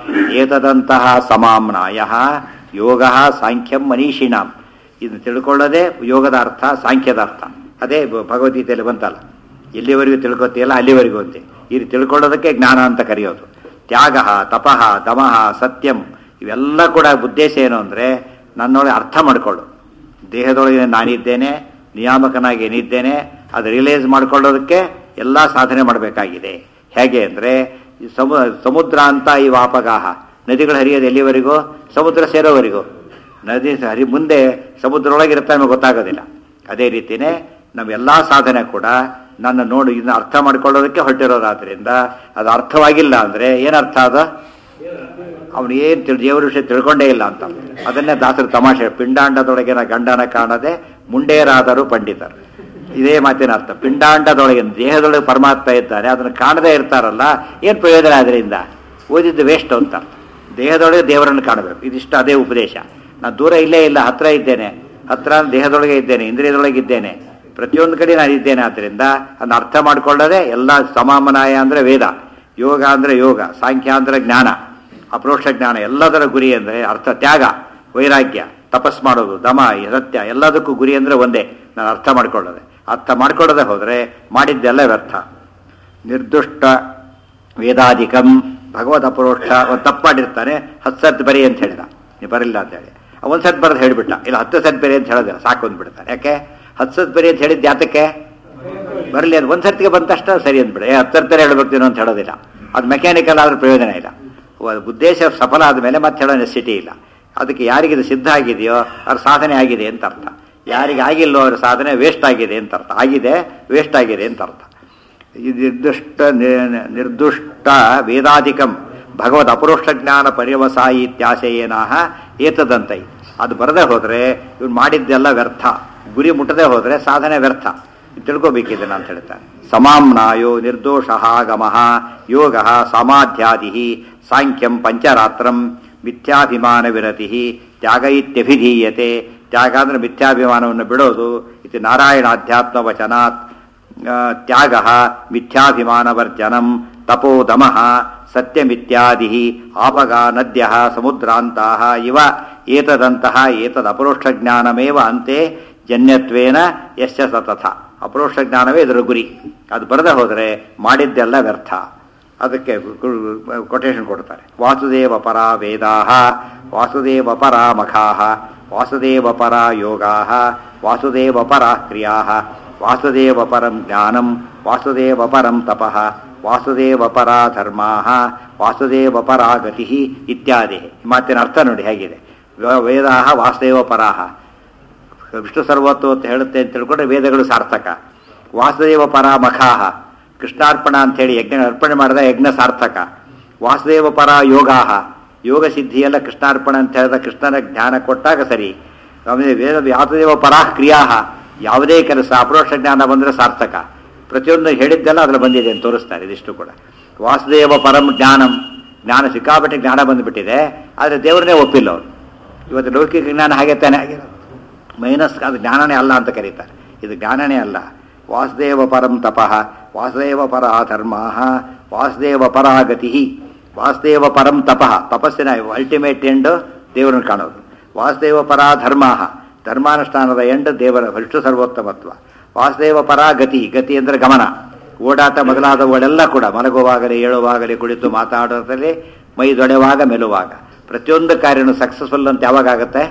ಏತದಂತಹ ಸಮಾಮ್ನಾಯ ಯೋಗ ಸಾಂಖ್ಯಂ ಮನೀಷಿಣಾಂ ಇದು ತಿಳ್ಕೊಳ್ಳೋದೇ ಯೋಗದ ಅರ್ಥ ಸಾಂಖ್ಯದ ಅರ್ಥ ಅದೇ ಭ- ಭಗವದ್ಗೀತೆಯಲ್ಲಿ ಬಂತಲ್ಲ ಎಲ್ಲಿವರೆಗೂ ತಿಳ್ಕೊತೀಯಲ್ಲ ಅಲ್ಲಿವರೆಗೂ ಅಂತೆ ಇದು ತಿಳ್ಕೊಳ್ಳೋದಕ್ಕೆ ಜ್ಞಾನ ಅಂತ ಕರೆಯೋದು ತ್ಯಾಗ ತಪಃ ದಮಃ ಸತ್ಯಂ ಇವೆಲ್ಲ ಕೂಡ ಉದ್ದೇಶ ಏನು ಅಂದರೆ ನನ್ನೊಳಗೆ ಅರ್ಥ ಮಾಡಿಕೊಳ್ಳು ದೇಹದೊಳಗೆ ನಾನಿದ್ದೇನೆ ನಿಯಾಮಕನಾಗಿ ಏನಿದ್ದೇನೆ ಅದು ರಿಯಲೈಸ್ ಮಾಡ್ಕೊಳ್ಳೋದಕ್ಕೆ ಎಲ್ಲ ಸಾಧನೆ ಮಾಡಬೇಕಾಗಿದೆ ಹೇಗೆ ಅಂದರೆ ಸಮು ಸಮುದ್ರ ಅಂತ ಈ ವಾಪಗಾಹ ನದಿಗಳು ಹರಿಯೋದು ಎಲ್ಲಿವರೆಗೂ ಸಮುದ್ರ ಸೇರೋವರೆಗೂ ನದಿ ಹರಿ ಮುಂದೆ ಸಮುದ್ರ ಒಳಗಿರುತ್ತೆ ನಮಗೆ ಗೊತ್ತಾಗೋದಿಲ್ಲ ಅದೇ ರೀತಿಯೇ ನಮ್ಮೆಲ್ಲ ಸಾಧನೆ ಕೂಡ ನನ್ನ ನೋಡು ಇದನ್ನ ಅರ್ಥ ಮಾಡ್ಕೊಳ್ಳೋದಕ್ಕೆ ಹೊರಟಿರೋದಾದ್ರಿಂದ ಅದು ಅರ್ಥವಾಗಿಲ್ಲ ಅಂದರೆ ಏನರ್ಥ ಅದು ಅವನು ಏನು ತಿಳಿ ದೇವರ ವಿಷಯ ತಿಳ್ಕೊಂಡೇ ಇಲ್ಲ ಅಂತ ಅದನ್ನೇ ದಾಸರು ತಮಾಷೆ ಪಿಂಡಾಂಡದೊಳಗಿನ ಗಂಡನ ಕಾಣದೆ ಮುಂಡೇರಾದರೂ ಪಂಡಿತರು ಇದೇ ಮಾತಿನ ಅರ್ಥ ಪಿಂಡಾಂಡದೊಳಗಿನ ದೇಹದೊಳಗೆ ಪರಮಾತ್ಮ ಇದ್ದಾನೆ ಅದನ್ನು ಕಾಣದೇ ಇರ್ತಾರಲ್ಲ ಏನು ಪ್ರಯೋಜನ ಅದರಿಂದ ಓದಿದ್ದು ವೇಸ್ಟ್ ಅಂತ ದೇಹದೊಳಗೆ ದೇವರನ್ನು ಕಾಣಬೇಕು ಇದಿಷ್ಟು ಅದೇ ಉಪದೇಶ ನಾನು ದೂರ ಇಲ್ಲೇ ಇಲ್ಲ ಹತ್ರ ಇದ್ದೇನೆ ಹತ್ರ ದೇಹದೊಳಗೆ ಇದ್ದೇನೆ ಇಂದ್ರಿಯದೊಳಗೆ ಇದ್ದೇನೆ ಪ್ರತಿಯೊಂದು ಕಡೆ ನಾನು ಇದ್ದೇನೆ ಆದ್ದರಿಂದ ಅದನ್ನ ಅರ್ಥ ಮಾಡ್ಕೊಳ್ಳೋದೇ ಎಲ್ಲ ಸಮಾಮನಾಯ ಅಂದರೆ ವೇದ ಯೋಗ ಅಂದರೆ ಯೋಗ ಸಾಂಖ್ಯ ಅಂದರೆ ಜ್ಞಾನ ಅಪ್ರೋಕ್ಷ ಜ್ಞಾನ ಎಲ್ಲದರ ಗುರಿ ಅಂದರೆ ಅರ್ಥ ತ್ಯಾಗ ವೈರಾಗ್ಯ ತಪಸ್ ಮಾಡೋದು ದಮ ಸತ್ಯ ಎಲ್ಲದಕ್ಕೂ ಗುರಿ ಅಂದರೆ ಒಂದೇ ನಾನು ಅರ್ಥ ಮಾಡ್ಕೊಳ್ಳೋದೆ ಅರ್ಥ ಮಾಡ್ಕೊಳ್ಳೋದೇ ಹೋದರೆ ಮಾಡಿದ್ದೆಲ್ಲ ವ್ಯರ್ಥ ನಿರ್ದುಷ್ಟ ವೇದಾಧಿಕಂ ಭಗವದ್ ಅಪರೋಕ್ಷ ಒಂದು ತಪ್ಪು ಮಾಡಿರ್ತಾನೆ ಹತ್ತು ಸತ್ ಬರಿ ಅಂತ ಹೇಳಿದ ನೀವು ಬರಿಲ್ಲ ಅಂತ ಹೇಳಿ ಒಂದು ಸತ್ ಬರೋದು ಹೇಳಿಬಿಟ್ಟ ಇಲ್ಲ ಹತ್ತು ಸತ್ ಬರಿ ಅಂತ ಹೇಳೋದಿಲ್ಲ ಸಾಕು ಅಂದ್ಬಿಡ್ತಾನೆ ಯಾಕೆ ಹತ್ತು ಸತ್ ಬರಿ ಅಂತ ಹೇಳಿದ್ದು ಯಾತಕ್ಕೆ ಬರಲಿ ಅದು ಒಂದು ಸರ್ತಿಗೆ ಬಂದ ತಕ್ಷಣ ಸರಿ ಅಂದ್ಬಿಡ ಏ ಹತ್ತು ಸರ್ತಿ ಹೇಳ್ಬೇಕು ಅಂತ ಹೇಳೋದಿಲ್ಲ ಅದು ಮೆಕ್ಯಾನಿಕಲ್ ಆದ್ರೆ ಪ್ರಯೋಜನ ಇಲ್ಲ ವ- ಉದ್ದೇಶ ಸಫಲ ಆದಮೇಲೆ ಮತ್ತೆ ಹೇಳೋ ನೆಸಿಟಿ ಇಲ್ಲ ಅದಕ್ಕೆ ಯಾರಿಗೆ ಇದು ಸಿದ್ಧ ಆಗಿದೆಯೋ ಅವ್ರ ಸಾಧನೆ ಆಗಿದೆ ಅಂತ ಅರ್ಥ ಯಾರಿಗೆ ಆಗಿಲ್ಲೋ ಅವ್ರ ಸಾಧನೆ ವೇಸ್ಟ್ ಆಗಿದೆ ಅಂತ ಅರ್ಥ ಆಗಿದೆ ವೇಸ್ಟ್ ಆಗಿದೆ ಅಂತ ಅರ್ಥ ಈ ನಿರ್ದುಷ್ಟ ನಿ- ನಿರ್ದುಷ್ಟ ವೇದಾಧಿಕಂ ಭಗವದ್ ಅಪರೋಕ್ಷ ಜ್ಞಾನ ಪರ್ಯವಸಾಯಿ ಇತ್ಯಾಶಯೇನಾಹ ಏತದಂತೈ ಅದು ಬರದೇ ಹೋದರೆ ಇವ್ನು ಮಾಡಿದ್ದೆಲ್ಲ ವ್ಯರ್ಥ ಗುರಿ ಮುಟ್ಟದೆ ಹೋದರೆ ಸಾಧನೆ ವ್ಯರ್ಥ ಇದು ತಿಳ್ಕೊಬೇಕಿದೆ ಅಂತ ಹೇಳ್ತಾರೆ ಸಮಾಮ್ನಾಯೋ ನಿರ್ದೋಷ ಗಮಃ ಯೋಗ ಸಮಾಧ್ಯಾದಿ ಸಾಂಖ್ಯಂ ಪಂಚರಾತ್ರಂ ಮಿಥ್ಯಾಭಿಮಾನ ವಿರತಿ ತ್ಯಾಗ ಇತ್ಯಭಿಧೀಯತೆ ತ್ಯಾಗ ಅಂದ್ರೆ ಮಿಥ್ಯಾಭಿಮಾನವನ್ನು ಬಿಡೋದು ಇದು ನಾರಾಯಣಾಧ್ಯಾತ್ಮ ವಚನಾತ್ ತ್ಯಾಗ ಮಿಥ್ಯಾಭಿಮಾನವರ್ಜನಂ ತಪೋದಮ ಸತ್ಯಮಿತ್ಯಾದಿ ಆಪಗ ನದ್ಯ ಸಮುದ್ರಾಂತ ಇವ ಏತದಂತಹ ಏತದಪರೋಕ್ಷ ಜ್ಞಾನಮೇವ ಅಂತೆ ಜನ್ಯತ್ವೇನ ಯಶ್ಚ ಸತಥ ಅಪರೋಕ್ಷ ಜ್ಞಾನವೇ ಇದರ ಗುರಿ ಅದು ಬರದೆ ಹೋದರೆ ಮಾಡಿದ್ದೆಲ್ಲ ವ್ಯರ್ಥ ಅದಕ್ಕೆ ಕೊಟೇಶನ್ ಕೊಡ್ತಾರೆ ವಾಸುದೇವ ಪರ ವೇದಾ ವಾಸುದೇವ ಪರ ಮಖಾ ವಾಸುದೇವ ಪರ ಯೋಗಾ ವಾಸುದೇವ ಪರ ಕ್ರಿಯಾ ವಾಸುದೇವ ಪರಂ ಜ್ಞಾನಂ ವಾಸುದೇವ ಪರಂ ತಪಃ ವಾಸುದೇವ ಪರ ಧರ್ಮಾ ವಾಸುದೇವ ಪರ ಗತಿ ಇತ್ಯಾದಿ ಈ ಮಾತಿನ ಅರ್ಥ ನೋಡಿ ಹೇಗಿದೆ ವೇದಾ ವಾಸುದೇವ ಪರಾಹ ವಿಷ್ಣು ಸರ್ವತ್ತು ಅಂತ ಹೇಳುತ್ತೆ ಅಂತ ತಿಳ್ಕೊಂಡ್ರೆ ವೇದಗಳು ಸಾರ್ಥಕ ವಾಸುದೇವ ಪರ ಮಖಾಹ ಕೃಷ್ಣಾರ್ಪಣ ಅಂತ ಹೇಳಿ ಯಜ್ಞ ಅರ್ಪಣೆ ಮಾಡಿದ ಯಜ್ಞ ಸಾರ್ಥಕ ವಾಸುದೇವ ಪರ ಯೋಗಾಹ ಯೋಗ ಸಿದ್ಧಿಯೆಲ್ಲ ಕೃಷ್ಣಾರ್ಪಣ ಅಂತ ಹೇಳಿದ ಕೃಷ್ಣನ ಜ್ಞಾನ ಕೊಟ್ಟಾಗ ಸರಿ ಆಮೇಲೆ ವೇದ ವಾಸುದೇವ ಪರಾಹ ಕ್ರಿಯಾಹ ಯಾವುದೇ ಕೆಲಸ ಅಪರೋಕ್ಷ ಜ್ಞಾನ ಬಂದರೆ ಸಾರ್ಥಕ ಪ್ರತಿಯೊಂದು ಹೇಳಿದ್ದೆಲ್ಲ ಅದ್ರಲ್ಲಿ ಬಂದಿದೆ ಅಂತ ತೋರಿಸ್ತಾರೆ ಇದಿಷ್ಟು ಕೂಡ ವಾಸುದೇವ ಪರಂ ಜ್ಞಾನಂ ಜ್ಞಾನ ಸಿಕ್ಕಾಪಟ್ಟೆ ಜ್ಞಾನ ಬಂದುಬಿಟ್ಟಿದೆ ಆದರೆ ದೇವರನ್ನೇ ಒಪ್ಪಿಲ್ಲ ಅವರು ಇವತ್ತು ಲೌಕಿಕ ಜ್ಞಾನ ಹಾಗೆ ತಾನೇ ಆಗಿರೋದು ಮೈನಸ್ ಅದು ಜ್ಞಾನನೇ ಅಲ್ಲ ಅಂತ ಕರೀತಾರೆ ಇದು ಜ್ಞಾನನೇ ಅಲ್ಲ ವಾಸುದೇವ ಪರಂ ತಪಃ ವಾಸುದೇವ ಪರ ಧರ್ಮ ವಾಸುದೇವ ಪರ ಗತಿ ವಾಸುದೇವ ಪರಂ ತಪಃ ತಪಸ್ಸಿನ ಅಲ್ಟಿಮೇಟ್ ಎಂಡ್ ದೇವರನ್ನು ಕಾಣೋದು ವಾಸುದೇವ ಪರ ಧರ್ಮ ಧರ್ಮಾನುಷ್ಠಾನದ ಎಂಡ್ ದೇವರ ವಿಷ್ಣು ಸರ್ವೋತ್ತಮತ್ವ ವಾಸುದೇವ ಪರ ಗತಿ ಗತಿ ಅಂದರೆ ಗಮನ ಓಡಾಟ ಮೊದಲಾದವುಗಳೆಲ್ಲ ಕೂಡ ಮಲಗುವಾಗಲೇ ಏಳುವಾಗಲೇ ಕುಳಿತು ಮಾತಾಡೋದ್ರಲ್ಲಿ ಮೈ ದೊಡೆವಾಗ ಮೆಲುವಾಗ ಪ್ರತಿಯೊಂದು ಕಾರ್ಯನು ಸಕ್ಸಸ್ಫುಲ್ ಅಂತ ಯಾವಾಗ ಆಗುತ್ತೆ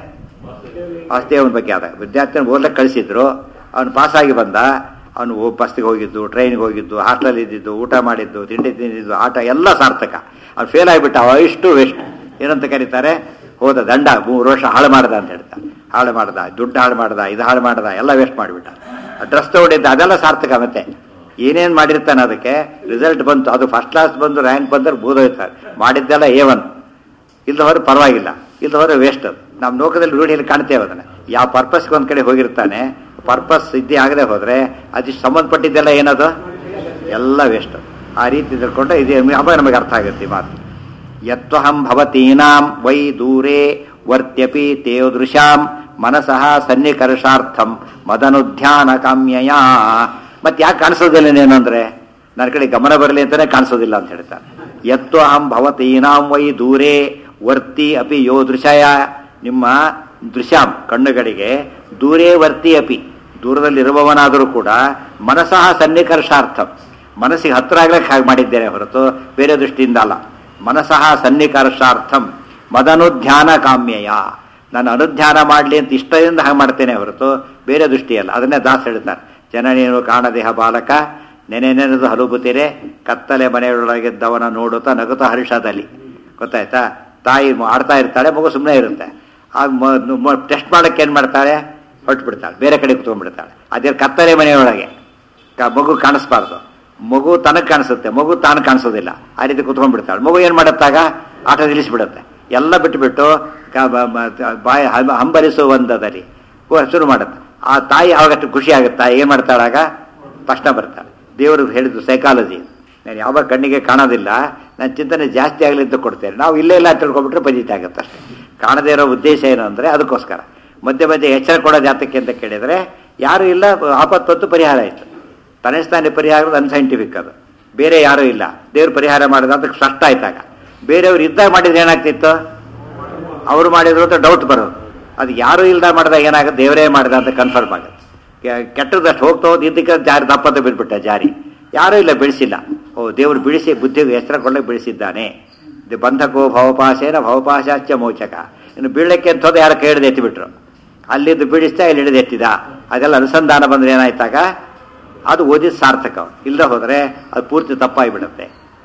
ವಾಸುದೇವನ ಬಗ್ಗೆ ಆದಾಗ ವಿದ್ಯಾರ್ಥಿನ ಓದ್ಲಿಕ್ಕೆ ಕಳಿಸಿದ್ರು ಅವನು ಪಾಸಾಗಿ ಬಂದ ಅವನು ಬಸ್ಸಿಗೆ ಹೋಗಿದ್ದು ಟ್ರೈನ್ಗೆ ಹೋಗಿದ್ದು ಹಾಸ್ಟೆಲ್ ಇದ್ದಿದ್ದು ಊಟ ಮಾಡಿದ್ದು ತಿಂಡಿ ತಿಂದಿದ್ದು ಆಟ ಎಲ್ಲ ಸಾರ್ಥಕ ಅವ್ನು ಫೇಲ್ ಆಗಿಬಿಟ್ಟ ಅವ ಇಷ್ಟು ವೇಸ್ಟ್ ಏನಂತ ಕರೀತಾರೆ ಹೋದ ದಂಡ ಮೂರು ವರ್ಷ ಹಾಳು ಮಾಡ್ದ ಅಂತ ಹೇಳ್ತಾರೆ ಹಾಳು ಮಾಡ್ದ ದುಡ್ಡು ಹಾಳು ಮಾಡ್ದ ಇದು ಹಾಳು ಮಾಡ್ದ ಎಲ್ಲ ವೇಸ್ಟ್ ಮಾಡಿಬಿಟ್ಟ ಡ್ರೆಸ್ ತಗೊಂಡಿದ್ದ ಅದೆಲ್ಲ ಸಾರ್ಥಕ ಮತ್ತೆ ಏನೇನು ಮಾಡಿರ್ತಾನೆ ಅದಕ್ಕೆ ರಿಸಲ್ಟ್ ಬಂತು ಅದು ಫಸ್ಟ್ ಕ್ಲಾಸ್ ಬಂದು ರ್ಯಾಂಕ್ ಬಂದ್ರೆ ಬೂದೋಯ್ತಾರೆ ಮಾಡಿದ್ದೆಲ್ಲ ಎ ಒನ್ ಇಲ್ದ ಹೊರ ಪರವಾಗಿಲ್ಲ ಇಲ್ದ ಹೊರ ವೇಸ್ಟ್ ಅದು ನಮ್ಮ ಲೋಕದಲ್ಲಿ ರೂಢಿಯಲ್ಲಿ ಕಾಣ್ತೇವೆ ಅದನ್ನು ಯಾವ ಪರ್ಪಸ್ಗೆ ಒಂದು ಕಡೆ ಹೋಗಿರ್ತಾನೆ ಪರ್ಪಸ್ ಸಿದ್ಧಿ ಆಗದೆ ಹೋದರೆ ಅದಿಷ್ಟು ಸಂಬಂಧಪಟ್ಟಿದ್ದೆಲ್ಲ ಏನದು ಎಲ್ಲ ವೇಸ್ಟ್ ಆ ರೀತಿ ತಿಳ್ಕೊಂಡ್ರೆ ಇದೇ ಅವಾಗ ನಮಗೆ ಅರ್ಥ ಆಗುತ್ತೆ ಈ ಮಾತು ಯತ್ವಹಂ ಭವತೀನಾಂ ವೈ ದೂರೇ ವರ್ತ್ಯಪಿ ತೇದೃಶಾಂ ಮನಸಃ ಸನ್ನಿಕರ್ಷಾರ್ಥಂ ಮದನುಧ್ಯಾನ ಕಾಮ್ಯಯ ಮತ್ತೆ ಯಾಕೆ ಕಾಣಿಸೋದಿಲ್ಲ ಏನಂದ್ರೆ ನನ್ನ ಕಡೆ ಗಮನ ಬರಲಿ ಅಂತಾನೆ ಕಾಣಿಸೋದಿಲ್ಲ ಅಂತ ಹೇಳ್ತಾರೆ ಯತ್ವಹಂ ಭವತೀನಾಂ ವೈ ದೂರೇ ವರ್ತಿ ಅಪಿ ಯೋ ದೃಶಯ ನಿಮ್ಮ ದೃಶ್ಯಾಂ ಕಣ್ಣುಗಳಿಗೆ ದೂರೇ ವರ್ತಿ ಅಪಿ ದೂರದಲ್ಲಿರುವವನಾದರೂ ಕೂಡ ಮನಸಃ ಸನ್ನಿಕರ್ಷಾರ್ಥಂ ಮನಸ್ಸಿಗೆ ಹತ್ರ ಆಗ್ಲಿಕ್ಕೆ ಹಾಗೆ ಮಾಡಿದ್ದೇನೆ ಹೊರತು ಬೇರೆ ದೃಷ್ಟಿಯಿಂದ ಅಲ್ಲ ಮನಸಃ ಸನ್ನಿಕರ್ಷಾರ್ಥಂ ಮದನುಧ್ಯಾನ ಕಾಮ್ಯಯ ನಾನು ಅನುಧ್ಯಾನ ಮಾಡಲಿ ಅಂತ ಇಷ್ಟದಿಂದ ಹಾಗೆ ಮಾಡ್ತೇನೆ ಹೊರತು ಬೇರೆ ದೃಷ್ಟಿಯಲ್ಲ ಅದನ್ನೇ ದಾಸ ಹೇಳ್ತಾರೆ ಜನನೇನು ಕಾಣದೇಹ ಬಾಲಕ ನೆನೆ ನೆನೆದು ಹಲುಬುತ್ತಿರೆ ಕತ್ತಲೆ ಮನೆಯೊಳಗಿದ್ದವನ ನೋಡುತ್ತಾ ನಗುತ್ತಾ ಹರ್ಷದಲ್ಲಿ ಗೊತ್ತಾಯ್ತಾ ತಾಯಿ ಮ- ಆಡ್ತಾ ಇರ್ತಾಳೆ ಮಗು ಸುಮ್ಮನೆ ಇರುತ್ತೆ ಆ ಟೆಸ್ಟ್ ಮಾಡಕ್ಕೆ ಏನು ಮಾಡ್ತಾಳೆ ಹೊರಟು ಬಿಡ್ತಾಳೆ ಬೇರೆ ಕಡೆ ಕುತ್ಕೊಂಡ್ಬಿಡ್ತಾಳೆ ಅದೇ ಕತ್ತಲೆ ಮನೆಯೊಳಗೆ ಕ- ಮಗು ಕಾಣಿಸ್ಬಾರ್ದು ಮಗು ತನಗೆ ಕಾಣಿಸುತ್ತೆ ಮಗು ತಾನು ಕಾಣಿಸೋದಿಲ್ಲ ಆ ರೀತಿ ಕುತ್ಕೊಂಡ್ಬಿಡ್ತಾಳೆ ಮಗು ಏನು ಮಾಡುತ್ತಾಗ ಆಟ ನಿಲ್ಲಿಸ್ಬಿಡುತ್ತೆ ಎಲ್ಲ ಬಿಟ್ಟುಬಿಟ್ಟು ಕ- ಬ- ಮ- ಬಾಯಿ ಹಂ- ಹಂಬಲಿಸುವ ಒಂದದಲ್ಲಿ ಓ, ಶುರು ಮಾಡುತ್ತೆ ಆ ತಾಯಿ ಅವಾಗಷ್ಟು ಖುಷಿ ಆಗುತ್ತೆ ಏನು ಮಾಡ್ತಾಳಾಗ ತಕ್ಷಣ ಬರ್ತಾಳೆ ದೇವರು ಹೇಳಿದ್ದು ಸೈಕಾಲಜಿ ನಾನು ಯಾವಾಗ ಕಣ್ಣಿಗೆ ಕಾಣೋದಿಲ್ಲ ನನ್ನ ಚಿಂತನೆ ಜಾಸ್ತಿ ಆಗಲಿ ಅಂತ ಕೊಡ್ತೇನೆ ನಾವು ಇಲ್ಲೇ ಇಲ್ಲ ಅಂತ ತಿಳ್ಕೊಬಿಟ್ರೆ ಪಜಿತ ಆಗುತ್ತೆ ಅಷ್ಟೇ ಕಾಣದೇ ಇರೋ ಉದ್ದೇಶ ಏನು ಅಂದರೆ ಅದಕ್ಕೋಸ್ಕರ ಮಧ್ಯೆ ಮಧ್ಯೆ ಎಚ್ಚರ ಕೊಡೋದು ಯಾತಕ್ಕೆ ಅಂತ ಕೇಳಿದರೆ ಯಾರು ಇಲ್ಲ ಆಪತ್ತೊತ್ತು ಪರಿಹಾರ ಆಯಿತು ತನ್ನಿಸ್ತಾನೆ ಪರಿಹಾರ ಅನ್ಸೈಂಟಿಫಿಕ್ ಅದು ಬೇರೆ ಯಾರೂ ಇಲ್ಲ ದೇವ್ರು ಪರಿಹಾರ ಮಾಡಿದ ಅಂತ ಸ್ಪಷ್ಟ ಆಯ್ತಾಗ ಬೇರೆಯವ್ರು ಇದ್ದಾಗ ಮಾಡಿದ್ರೆ ಏನಾಗ್ತಿತ್ತು ಅವರು ಮಾಡಿದ್ರು ಅಂತ ಡೌಟ್ ಬರೋದು ಅದು ಯಾರು ಇಲ್ದ ಮಾಡಿದಾಗ ಏನಾಗುತ್ತೆ ದೇವರೇ ಮಾಡಿದ ಅಂತ ಕನ್ಫರ್ಮ್ ಆಗುತ್ತೆ ಕೆ- ಕೆಟ್ಟದಷ್ಟು ಹೋಗ್ತಾ ಹೋದ್ ಇದಕ್ಕೆ ಜಾರಿ ದಪ್ಪದ ಬಿಟ್ಬಿಟ್ಟ ಜಾರಿ ಯಾರೂ ಇಲ್ಲ ಬೆಳೆಸಿಲ್ಲ ಓ ದೇವರು ಬಿಡಿಸಿ ಬುದ್ಧಿಗೆ ಎಚ್ಚರ ಕೊಳ್ಳೆ ಬೆಳೆಸಿದ್ದಾನೆ ಇದು ಬಂಧಕೋ ಭವಪಾಶೇನ ಭವಪಾಶಾಚ್ಯ ಮೋಚಕ ಇನ್ನು ಬೀಳಕ್ಕೆ ಅಂತ ಹೋದ ಯಾರ ಕೈ ಹಿಡಿದು ಎತ್ತಿಬಿಟ್ರು ಅಲ್ಲಿದ್ದು ಬಿಡಿಸ್ತಾ ಇಲ್ಲಿ ಹಿಡಿದು ಎತ್ತಿದ ಅದೆಲ್ಲ ಅನುಸಂಧಾನ ಬಂದ್ರೆ ಏನಾಯ್ತಾಗ ಅದು ಓದಿದ ಸಾರ್ಥಕ ಇಲ್ಲದೆ ಹೋದರೆ ಅದು ಪೂರ್ತಿ ತಪ್ಪಾಗಿಬಿಡುತ್ತೆ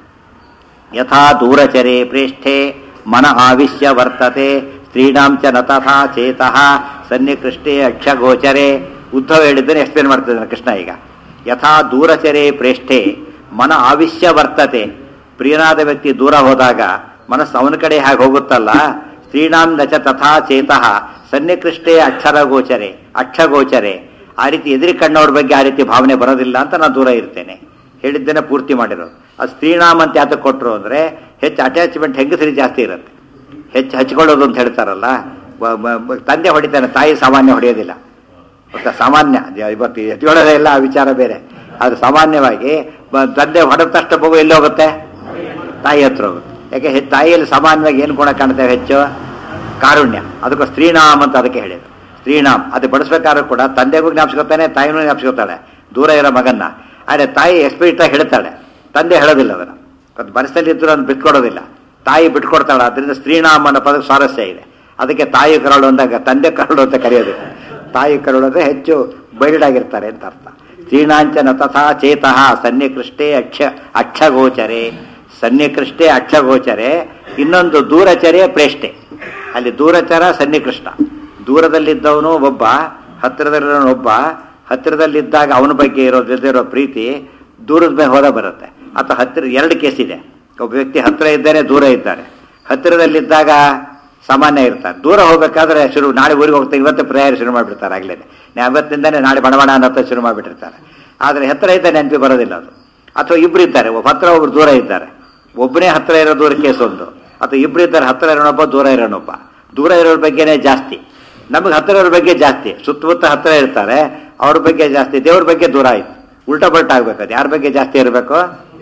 ಯಥಾ ದೂರಚರೆ ಪ್ರೇಷ್ಠೆ ಮನ ಆವಿಶ್ಯ ವರ್ತತೆ ಸ್ತ್ರೀಣಾಂ ಚ ನ ತಥಾ ಚೇತಃ ಸನ್ನಿಕೃಷ್ಟೇ ಅಕ್ಷಗೋಚರೆ ಉದ್ಧವ ಹೇಳಿದ್ದನ್ನು ಎಕ್ಸ್ಪ್ಲೇನ್ ಮಾಡ್ತಿದ್ದಾನೆ ಕೃಷ್ಣ ಈಗ ಯಥಾ ದೂರಚರೆ ಪ್ರೇಷ್ಠೆ ಮನ ಆವಿಶ್ಯ ವರ್ತತೆ ಪ್ರಿಯನಾದ ವ್ಯಕ್ತಿ ದೂರ ಹೋದಾಗ ಮನಸ್ಸು ಅವನ ಕಡೆ ಹಾಗೆ ಹೋಗುತ್ತಲ್ಲ ಸ್ತ್ರೀಣಾಂ ನ ಚ ತಥಾ ಚೇತಃ ಸನ್ನಿಕೃಷ್ಟೇ ಅಕ್ಷರ ಗೋಚರೆ ಅಕ್ಷಗೋಚರೆ ಆ ರೀತಿ ಎದುರಿ ಕಣ್ಣವ್ರ ಬಗ್ಗೆ ಆ ರೀತಿ ಭಾವನೆ ಬರೋದಿಲ್ಲ ಅಂತ ನಾನು ದೂರ ಇರ್ತೇನೆ ಹೇಳಿದ್ದೇನೆ ಪೂರ್ತಿ ಮಾಡಿರೋದು ಅದು ಸ್ತ್ರೀನಾಮ ಅಂತ ಯಾತಕ್ಕೆ ಕೊಟ್ಟರು ಅಂದರೆ ಹೆಚ್ಚು ಅಟ್ಯಾಚ್ಮೆಂಟ್ ಹೆಂಗಸರಿಗೆ ಜಾಸ್ತಿ ಇರುತ್ತೆ ಹೆಚ್ಚು ಹಚ್ಕೊಳ್ಳೋದು ಅಂತ ಹೇಳ್ತಾರಲ್ಲ ಬ- ಬ- ಬ- ತಂದೆ ಹೊಡಿತಾನೆ ತಾಯಿ ಸಾಮಾನ್ಯ ಹೊಡೆಯೋದಿಲ್ಲ ಗೊತ್ತಾ ಸಾಮಾನ್ಯ ಜ- ಇವತ್ತು ಎತ್ಕೊಳ್ಳೋದೇ ಇಲ್ಲ ಆ ವಿಚಾರ ಬೇರೆ ಅದು ಸಾಮಾನ್ಯವಾಗಿ ಬ- ತಂದೆ ಹೊಡೆದ ತಕ್ಷಣ ಮಗು ಎಲ್ಲಿ ಹೋಗುತ್ತೆ ತಾಯಿ ಹತ್ರ ಹೋಗುತ್ತೆ ಯಾಕೆ ಹೆ- ತಾಯಿಯಲ್ಲಿ ಸಾಮಾನ್ಯವಾಗಿ ಏನು ಗುಣ ಕಾಣ್ತೇವೆ ಹೆಚ್ಚು ಕಾರುಣ್ಯ ಅದಕ್ಕೆ ಸ್ತ್ರೀನಾಮ್ ಅಂತ ಅದಕ್ಕೆ ಹೇಳಿದ್ರು ಸ್ತ್ರೀನಾಮ್ ಅದು ಬಳಸ್ಬೇಕಾದ್ರೂ ಕೂಡ ತಂದೆಗೂ ಜ್ಞಾಪಿಸ್ಕೊತಾನೆ ತಾಯಿನೂ ಜ್ಞಾಪಿಸ್ಕೊತಾಳೆ ದೂರ ಇರೋ ಮಗನ್ನ ಆದರೆ ತಾಯಿ ಎಕ್ಸ್ಪೀರಿಟ್ ಆಗಿ ಹೇಳ್ತಾಳೆ ತಂದೆ ಹೇಳೋದಿಲ್ಲ ಅದನ್ನು ಅದು ಮನಸ್ಸಲ್ಲಿ ಇದ್ರೂ ಅದನ್ನು ಬಿಟ್ಕೊಡೋದಿಲ್ಲ ತಾಯಿ ಬಿಟ್ಕೊಡ್ತಾಳೆ ಅದರಿಂದ ಸ್ತ್ರೀನಾಮ್ ಅನ್ನೋ ಪದಕ್ಕೆ ಸ್ವಾರಸ್ಯ ಇದೆ ಅದಕ್ಕೆ ತಾಯಿ ಕರಳು ಅಂದಾಗ ತಂದೆ ಕರಳು ಅಂತ ಕರೆಯೋದಿಲ್ಲ ತಾಯಿ ಕರಳು ಅಂದ್ರೆ ಹೆಚ್ಚು ಬೈಲ್ಡ್ ಆಗಿರ್ತಾರೆ ಅಂತ ಅರ್ಥ ಸ್ತ್ರೀಣಾಂಚನ ತಥಾ ಚೇತಃ ಸನ್ನಿಕೃಷ್ಟೇ ಅಕ್ಷ ಅಕ್ಷಗೋಚರೆ ಸನ್ನಿಕೃಷ್ಟೇ ಅಕ್ಷಗೋಚರೆ ಇನ್ನೊಂದು ದೂರಚರೆ ಪ್ರೇಷ್ಠೆ ಅಲ್ಲಿ ದೂರಚರ ಸನ್ನಿಕೃಷ್ಟ ದೂರದಲ್ಲಿದ್ದವನು ಒಬ್ಬ ಹತ್ತಿರದಲ್ಲಿರೋನು ಒಬ್ಬ ಹತ್ತಿರದಲ್ಲಿದ್ದಾಗ ಅವನ ಬಗ್ಗೆ ಇರೋ ಜೊತೆ ಇರೋ ಪ್ರೀತಿ ದೂರದ ಮೇಲೆ ಹೋದ ಬರುತ್ತೆ ಅಥವಾ ಹತ್ತಿರ ಎರಡು ಕೇಸ್ ಇದೆ ಒಬ್ಬ ವ್ಯಕ್ತಿ ಹತ್ತಿರ ಇದ್ದಾನೆ ದೂರ ಇದ್ದಾನೆ ಹತ್ತಿರದಲ್ಲಿದ್ದಾಗ ಸಾಮಾನ್ಯ ಇರ್ತಾರೆ ದೂರ ಹೋಗ್ಬೇಕಾದ್ರೆ ಶುರು ನಾಳೆ ಊರಿಗೆ ಹೋಗ್ತಾರೆ ಇವತ್ತು ಪ್ರಯಾಣ ಶುರು ಮಾಡಿಬಿಡ್ತಾರೆ ಆಗ್ಲೇ ಅವತ್ತಿಂದಾನೆ ನಾಳೆ ಬಣಬಣ ಅನ್ನೋ ಶುರು ಮಾಡಿಬಿಟ್ಟಿರ್ತಾರೆ ಆದರೆ ಹತ್ತಿರ ಇದ್ದ ನೆನಪಿ ಬರೋದಿಲ್ಲ ಅದು ಅಥವಾ ಇಬ್ರು ಇದ್ದಾರೆ ಒಬ್ಬ ಹತ್ತಿರ ಒಬ್ರು ದೂರ ಇದ್ದಾರೆ ಒಬ್ಬನೇ ಹತ್ತಿರ ಇರೋ ದೂರ ಕೇಸ್ ಒಂದು ಅಥವಾ ಇಬ್ರು ಇದ್ದಾರೆ ಹತ್ತಿರ ಇರೋನೊಬ್ಬ ದೂರ ಇರೋನೊಬ್ಬ ದೂರ ಇರೋರ ಬಗ್ಗೆನೇ ಜಾಸ್ತಿ ನಮಗೆ ಹತ್ತಿರ ಇರೋರ ಬಗ್ಗೆ ಜಾಸ್ತಿ ಸುತ್ತಮುತ್ತ ಹತ್ತಿರ ಇರ್ತಾರೆ ಅವ್ರ ಬಗ್ಗೆ ಜಾಸ್ತಿ ದೇವ್ರ ಬಗ್ಗೆ ದೂರ ಆಯ್ತು ಉಲ್ಟಾ ಪಲ್ಟಾ ಆಗ್ಬೇಕು ಅದು ಯಾರ ಬಗ್ಗೆ ಜಾಸ್ತಿ ಇರಬೇಕು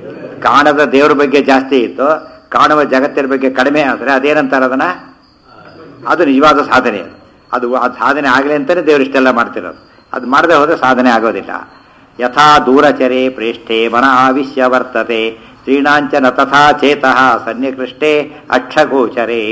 ಕಾಣದ ದೇವ್ರ ಬಗ್ಗೆ ಜಾಸ್ತಿ ಇತ್ತು ಕಾಣುವ ಜಗತ್ತಿನ ಬಗ್ಗೆ ಕಡಿಮೆ ಆದರೆ ಅದೇನಂತಾರೆ ಅದನ್ನ ಅದು ನಿಜವಾದ ಸಾಧನೆ ಅದು ಆ ಸಾಧನೆ ಆಗಲಿ ಅಂತಲೇ ದೇವರು ಇಷ್ಟೆಲ್ಲ ಮಾಡ್ತಿರೋದು ಅದು ಮಾಡದೆ ಹೋದ್ರೆ ಸಾಧನೆ ಆಗೋದಿಲ್ಲ ಯಥಾ ದೂರಚರೆ ಪ್ರೇಷ್ಠೆ ಮನ ಆವಿಶ್ಯ ವರ್ತತೆ ಸ್ತ್ರೀಣಾಂಚನ ತಥಾ ಚೇತಃ ಸನ್ನಿಕೃಷ್ಟೇ ಅಕ್ಷಗೋಚರೇ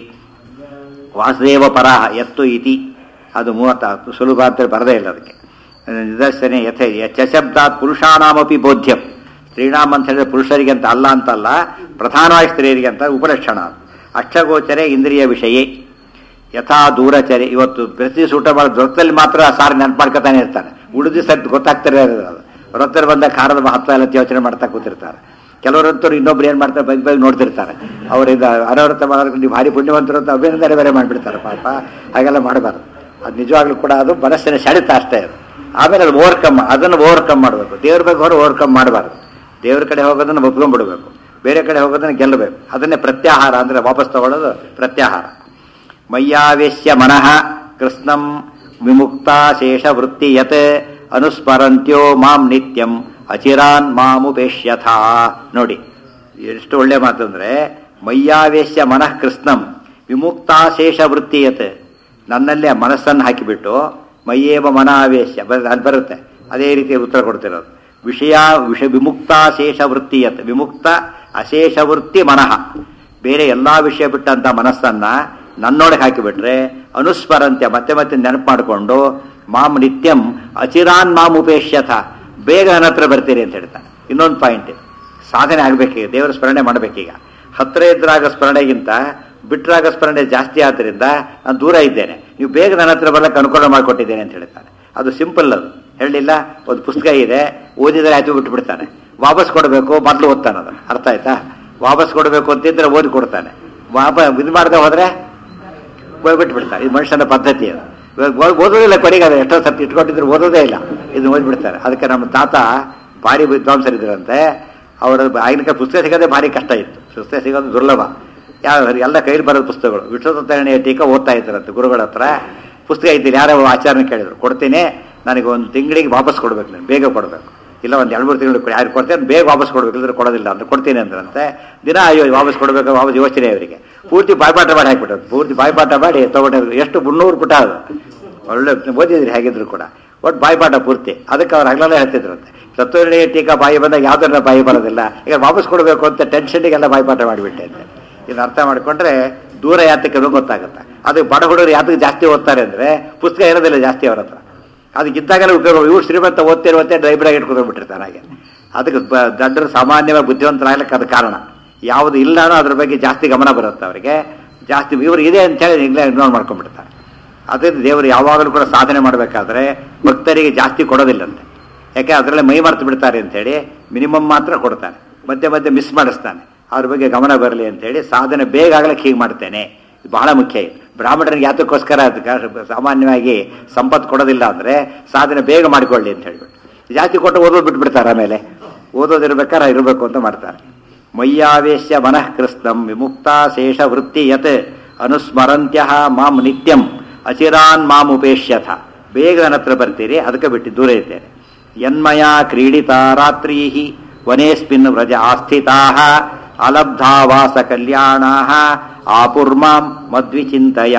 ವಾಸುದೇವ ಪರ ಎತ್ತು ಇತಿ ಅದು ಮೂವತ್ತ ಸುಲಭ ಅಂತ ಬರದೇ ಇಲ್ಲ ಅದಕ್ಕೆ ನಿದರ್ಶನೆ ಯಥ ಯಶಬ್ದಾತ್ ಪುರುಷಾನಾಮಪಿ ಬೋಧ್ಯಂ ಸ್ತ್ರೀಣಾಮ್ ಅಂತ ಹೇಳಿದ್ರೆ ಪುರುಷರಿಗೆ ಅಂತ ಅಲ್ಲ ಅಂತಲ್ಲ ಪ್ರಧಾನವಾಗಿ ಸ್ತ್ರೀಯರಿಗೆ ಅಂತ ಉಪಲಕ್ಷಣ ಅದು ಅಕ್ಷಗೋಚರೆ ಇಂದ್ರಿಯ ವಿಷಯ ಯಥಾ ದೂರಚರಿ ಇವತ್ತು ಪ್ರತಿ ಸೂಟ ಮಾಡಿ ವ್ರತದಲ್ಲಿ ಮಾತ್ರ ಸಾರಿ ನೆನಪು ಮಾಡ್ಕೊತಾನೆ ಇರ್ತಾನೆ ಉಳಿದ ಸತ್ ಗೊತ್ತಾಗ್ತಾರೆ ಅದು ವ್ರತದಲ್ಲಿ ಬಂದ ಖಾರದ ಮಹತ್ವ ಎಲ್ಲ ಯೋಚನೆ ಮಾಡ್ತಾ ಕೂತಿರ್ತಾರೆ ಕೆಲವರಂತವ್ರು ಇನ್ನೊಬ್ರು ಏನು ಮಾಡ್ತಾರೆ ಬಗ್ಗೆ ಬಗ್ಗೆ ನೋಡ್ತಿರ್ತಾರೆ ಅವರಿಂದ ಅನವೃತ ಮಾಡೋದಕ್ಕೆ ನೀವು ಭಾರಿ ಪುಣ್ಯವಂತರು ಅಂತ ಅಭಿನಂದನೆ ಬೇರೆ ಮಾಡಿಬಿಡ್ತಾರೆ ಪಾಪ ಹಾಗೆಲ್ಲ ಮಾಡಬಾರ್ದು ಅದು ನಿಜವಾಗ್ಲೂ ಕೂಡ ಅದು ಮನಸ್ಸಿನ ಸೆಳೆತ ಅಷ್ಟೇ ಅದು ಆಮೇಲೆ ಅದು ಓವರ್ಕಮ್ ಅದನ್ನು ಓವರ್ಕಮ್ ಮಾಡಬೇಕು ದೇವ್ರ ಬಗ್ಗೆ ಹೊರ ಓವರ್ಕಮ್ ಮಾಡಬಾರ್ದು ದೇವ್ರ ಕಡೆ ಹೋಗೋದನ್ನು ಒಪ್ಕೊಂಡ್ಬಿಡ್ಬೇಕು ಬೇರೆ ಕಡೆ ಹೋಗೋದನ್ನ ಗೆಲ್ಲಬೇಕು ಅದನ್ನೇ ಪ್ರತ್ಯಾಹಾರ ಅಂದರೆ ವಾಪಸ್ ತಗೊಳ್ಳೋದು ಪ್ರತ್ಯಾಹಾರ ಮಯ್ಯಾವೇಶ್ಯ ಮನಃ ಕೃಷ್ಣಂ ವಿಮುಕ್ತಾಶೇಷ ವೃತ್ತಿ ಯತ್ ಅನುಸ್ಮರಂತ್ಯೋ ಮಾಂ ನಿತ್ಯಂ ಅಚಿರಾನ್ ಮಾಮುಪೇಶ್ಯಥ ನೋಡಿ ಎಷ್ಟು ಒಳ್ಳೆ ಮಾತು ಅಂದ್ರೆ ಮಯ್ಯಾವೇಶ್ಯ ಮನಃ ಕೃಷ್ಣಂ ವಿಮುಕ್ತಾಶೇಷ ವೃತ್ತಿ ಯತ್ ನನ್ನಲ್ಲಿ ಆ ಮನಸ್ಸನ್ನು ಹಾಕಿಬಿಟ್ಟು ಮಯ್ಯೇವ ಮನ ಆವೇಶ್ಯ ಬರ್- ಅಲ್ಲಿ ಬರುತ್ತೆ ಅದೇ ರೀತಿ ಉತ್ತರ ಕೊಡ್ತಿರೋದು ವಿಷಯ ವಿಷ ವಿಮುಕ್ತಾಶೇಷ ವೃತ್ತಿ ಯತ್ ವಿಮುಕ್ತ ಅಶೇಷ ವೃತ್ತಿ ಮನಃ ಬೇರೆ ಎಲ್ಲಾ ವಿಷಯ ಬಿಟ್ಟಂತ ಮನಸ್ಸನ್ನ ನನ್ನೊಳಗೆ ಹಾಕಿಬಿಟ್ರೆ ಅನುಸ್ಮರಂತ್ಯ ಮತ್ತೆ ಮತ್ತೆ ನೆನಪು ಮಾಡಿಕೊಂಡು ಮಾಮ್ ನಿತ್ಯಂ ಅಚಿರಾನ್ ಮಾಮ್ ಉಪೇಶ್ಯಥ ಬೇಗ ನನ್ನ ಹತ್ರ ಬರ್ತೀರಿ ಅಂತ ಹೇಳ್ತಾನೆ ಇನ್ನೊಂದು ಪಾಯಿಂಟ್ ಸಾಧನೆ ಆಗ್ಬೇಕೀಗ ದೇವರ ಸ್ಮರಣೆ ಮಾಡ್ಬೇಕೀಗ ಹತ್ರ ಇದ್ರಾಗ ಸ್ಮರಣೆಗಿಂತ ಬಿಟ್ರಾಗ ಸ್ಮರಣೆ ಜಾಸ್ತಿ ಆದ್ದರಿಂದ ನಾನು ದೂರ ಇದ್ದೇನೆ ನೀವು ಬೇಗ ನನ್ನ ಹತ್ರ ಬರ್ಲಕ್ಕೆ ಅನುಕೂಲ ಮಾಡಿಕೊಟ್ಟಿದ್ದೇನೆ ಅಂತ ಹೇಳ್ತಾನೆ ಅದು ಸಿಂಪಲ್ ಅದು ಹೇಳಲಿಲ್ಲ ಒಂದು ಪುಸ್ತಕ ಇದೆ ಓದಿದರೆ ಆಯ್ತು ಬಿಟ್ಟು ಬಿಡ್ತಾನೆ ವಾಪಸ್ ಕೊಡಬೇಕು ಮೊದಲು ಓದ್ತಾನೆ ಅದನ್ನು ಅರ್ಥ ಆಯ್ತಾ ವಾಪಸ್ ಕೊಡಬೇಕು ಅಂತಿದ್ರೆ ಓದಿ ಕೊಡ್ತಾನೆ ವಾಪ ಇದು ಮಾಡದೆ ಹೋದ್ರೆ ಬಿಟ್ಟು ಬಿಡ್ತಾರೆ ಇದು ಮನುಷ್ಯನ ಪದ್ಧತಿ ಅದು ಇವಾಗ ಓದ್- ಓದೋದಿಲ್ಲ ಕೊನೆಗೆ ಅದು ಎಷ್ಟೋ ಸರ್ತಿ ಇಟ್ಕೊಂಡಿದ್ರು ಓದೋದೇ ಇಲ್ಲ ಇದು ಓದ್ಬಿಡ್ತಾರೆ ಅದಕ್ಕೆ ನಮ್ಮ ತಾತ ಭಾರಿ ವಿದ್ವಾಂಸರಿದ್ರಂತೆ ಅವರ ಆಗಿನ ಕಾಲ ಪುಸ್ತಕ ಸಿಗೋದೇ ಭಾರಿ ಕಷ್ಟ ಇತ್ತು ಪುಸ್ತಕ ಸಿಗೋದು ದುರ್ಲಭ ಯಾವ ಎಲ್ಲ ಕೈಲಿ ಬರೋದು ಪುಸ್ತಕಗಳು ವಿಶ್ವತರಣೆಯ ಟೀಕಾ ಓದ್ತಾ ಇದ್ರಂತೆ ಗುರುಗಳ ಹತ್ರ ಪುಸ್ತಕ ಇದ್ದಿಲ್ಲ ಯಾರೋ ಆಚಾರ್ಯ ಕೇಳಿದ್ರು ಕೊಡ್ತೀನಿ ನನಗೆ ಒಂದು ತಿಂಗಳಿಗೆ ವಾಪಸ್ ಕೊಡ್ಬೇಕು ನಾನು ಬೇಗ ಕೊಡಬೇಕು ಇಲ್ಲ ಒಂದು ಎರಡು ಮೂರು ತಿಂಗಳು ಯಾರು ಕೊಡ್ತೇನೆ ಬೇಗ ವಾಪಸ್ ಕೊಡ್ಬೇಕು ಇಲ್ಲದ್ರೆ ಕೊಡೋದಿಲ್ಲ ಅಂತ ಕೊಡ್ತೀನಿ ಅಂದ್ರಂತೆ ದಿನ ಅಯ್ಯೋ ವಾಪಸ್ ಕೊಡಬೇಕು ವಾಪಸ್ ಯೋಚನೆ ಅವರಿಗೆ ಪೂರ್ತಿ ಬಾಯ್ಪಾಠ ಮಾಡಿ ಹಾಕ್ಬಿಟ್ಟದ್ದು ಪೂರ್ತಿ ಬಾಯ್ಪಾಠ ಮಾಡಿ ತಗೊಂಡಿದ್ರು ಎಷ್ಟು ಮುನ್ನೂರು ಪುಟ ಅದು ಒಳ್ಳೆ ಓದಿದ್ರಿ ಹೇಗಿದ್ರು ಕೂಡ ಒಟ್ಟು ಬಾಯ್ಪಾಠ ಪೂರ್ತಿ ಅದಕ್ಕೆ ಅವ್ರು ಹಗಲೆಲ್ಲ ಹೇಳ್ತಿದ್ರಂತೆ ಸತ್ವನಿರ್ಣಯ ಟೀಕಾ ಬಾಯಿ ಬಂದಾಗ ಯಾವ್ದನ್ನ ಬಾಯಿ ಬರೋದಿಲ್ಲ ಈಗ ವಾಪಸ್ ಕೊಡಬೇಕು ಅಂತ ಟೆನ್ಷನ್ಗೆಲ್ಲ ಬಾಯ್ಪಾಠ ಮಾಡಿಬಿಟ್ಟೆ ಅಂತ ಇದನ್ನ ಅರ್ಥ ಮಾಡ್ಕೊಂಡ್ರೆ ದೂರ ಯಾತಕ್ಕೆ ಅನ್ನೋದು ಗೊತ್ತಾಗುತ್ತೆ ಅದು ಬಡ ಹುಡುಗರು ಯಾತಕ್ಕೆ ಜಾಸ್ತಿ ಓದ್ತಾರೆ ಅಂದ್ರೆ ಪುಸ್ತಕ ಇರೋದಿಲ್ಲ ಜಾಸ್ತಿ ಅವ್ರ ಹತ್ರ ಅದಕ್ಕೆ ಇದ್ದಾಗಲೇ ಉಪಯೋಗ ಇವ್ರು ಶ್ರೀಮಂತ ಓದ್ತಿರುವಂತೆ ಲೈಬ್ರರಿ ಇಟ್ಕೊಂಡ್ಬಿಟ್ಟಿರ್ತಾನೆ ಹಾಗೆ ಅದಕ್ಕೆ ಬ- ದೊಡ್ಡರು ಸಾಮಾನ್ಯವಾಗಿ ಬುದ್ಧಿವಂತರಾಗ್ಲಿಕ್ಕೆ ಅದು ಕಾರಣ ಯಾವುದು ಇಲ್ಲನೋ ಅದ್ರ ಬಗ್ಗೆ ಜಾಸ್ತಿ ಗಮನ ಬರುತ್ತೆ ಅವರಿಗೆ ಜಾಸ್ತಿ ಇವರು ಇದೆ ಅಂತ ಹೇಳಿ ಈಗಲೇ ಇಗ್ನೋರ್ ಮಾಡ್ಕೊಂಡ್ಬಿಡ್ತಾರೆ ಅದರಿಂದ ದೇವರು ಯಾವಾಗಲೂ ಕೂಡ ಸಾಧನೆ ಮಾಡಬೇಕಾದ್ರೆ ಭಕ್ತರಿಗೆ ಜಾಸ್ತಿ ಕೊಡೋದಿಲ್ಲಂತೆ ಯಾಕೆ ಅದರಲ್ಲೇ ಮೈ ಮರೆತು ಬಿಡ್ತಾರೆ ಅಂತೇಳಿ ಮಿನಿಮಮ್ ಮಾತ್ರ ಕೊಡ್ತಾನೆ ಮಧ್ಯೆ ಮಧ್ಯೆ ಮಿಸ್ ಮಾಡಿಸ್ತಾನೆ ಅವ್ರ ಬಗ್ಗೆ ಗಮನ ಬರಲಿ ಅಂತೇಳಿ ಸಾಧನೆ ಬೇಗ ಆಗ್ಲಿಕ್ಕೆ ಹೀಗೆ ಮಾಡ್ತೇನೆ ಇದು ಬಹಳ ಮುಖ್ಯ ಇದು ಬ್ರಾಹ್ಮಣರಿಗೆ ಯಾತಕ್ಕೋಸ್ಕರ ಅದಕ್ಕೆ ಸಾಮಾನ್ಯವಾಗಿ ಸಂಪತ್ತು ಕೊಡೋದಿಲ್ಲ ಅಂದ್ರೆ ಸಾಧನೆ ಬೇಗ ಮಾಡಿಕೊಳ್ಳಿ ಅಂತ ಹೇಳ್ಬಿಟ್ಟು ಜಾಸ್ತಿ ಕೊಟ್ಟು ಓದೋದು ಬಿಟ್ಬಿಡ್ತಾರೆ ಆಮೇಲೆ ಓದೋದಿರ್ಬೇಕಾರೆ ಇರಬೇಕು ಅಂತ ಮಾಡ್ತಾರೆ ಮಯ್ಯಾವೇಶ್ಯ ಮನಃ ಕೃಷ್ಣಂ ವಿಮುಕ್ತಾಶೇಷ ವೃತ್ತಿ ಯತ್ ಅನುಸ್ಮರಂತ್ಯ ಮಾಂ ನಿತ್ಯಂ ಅಚಿರಾನ್ ಮಾಂ ಉಪೇಶ್ಯಥ ಬೇಗ ನನ್ನ ಹತ್ರ ಬರ್ತೀರಿ ಅದಕ್ಕೆ ಬಿಟ್ಟು ದೂರ ಇದ್ದೇನೆ ಯನ್ಮಯ ಕ್ರೀಡಿತಾ ರಾತ್ರೀ ವನೇಸ್ಮಿನ್ ವ್ರಜ ಆಸ್ಥಿತಾ ಅಲಬ್ಧಾವಾಸ ಕಲ್ಯಾಣಾ ಆಪುರ್ಮಾಂ ಮದ್ವಿಚಿಂತಯ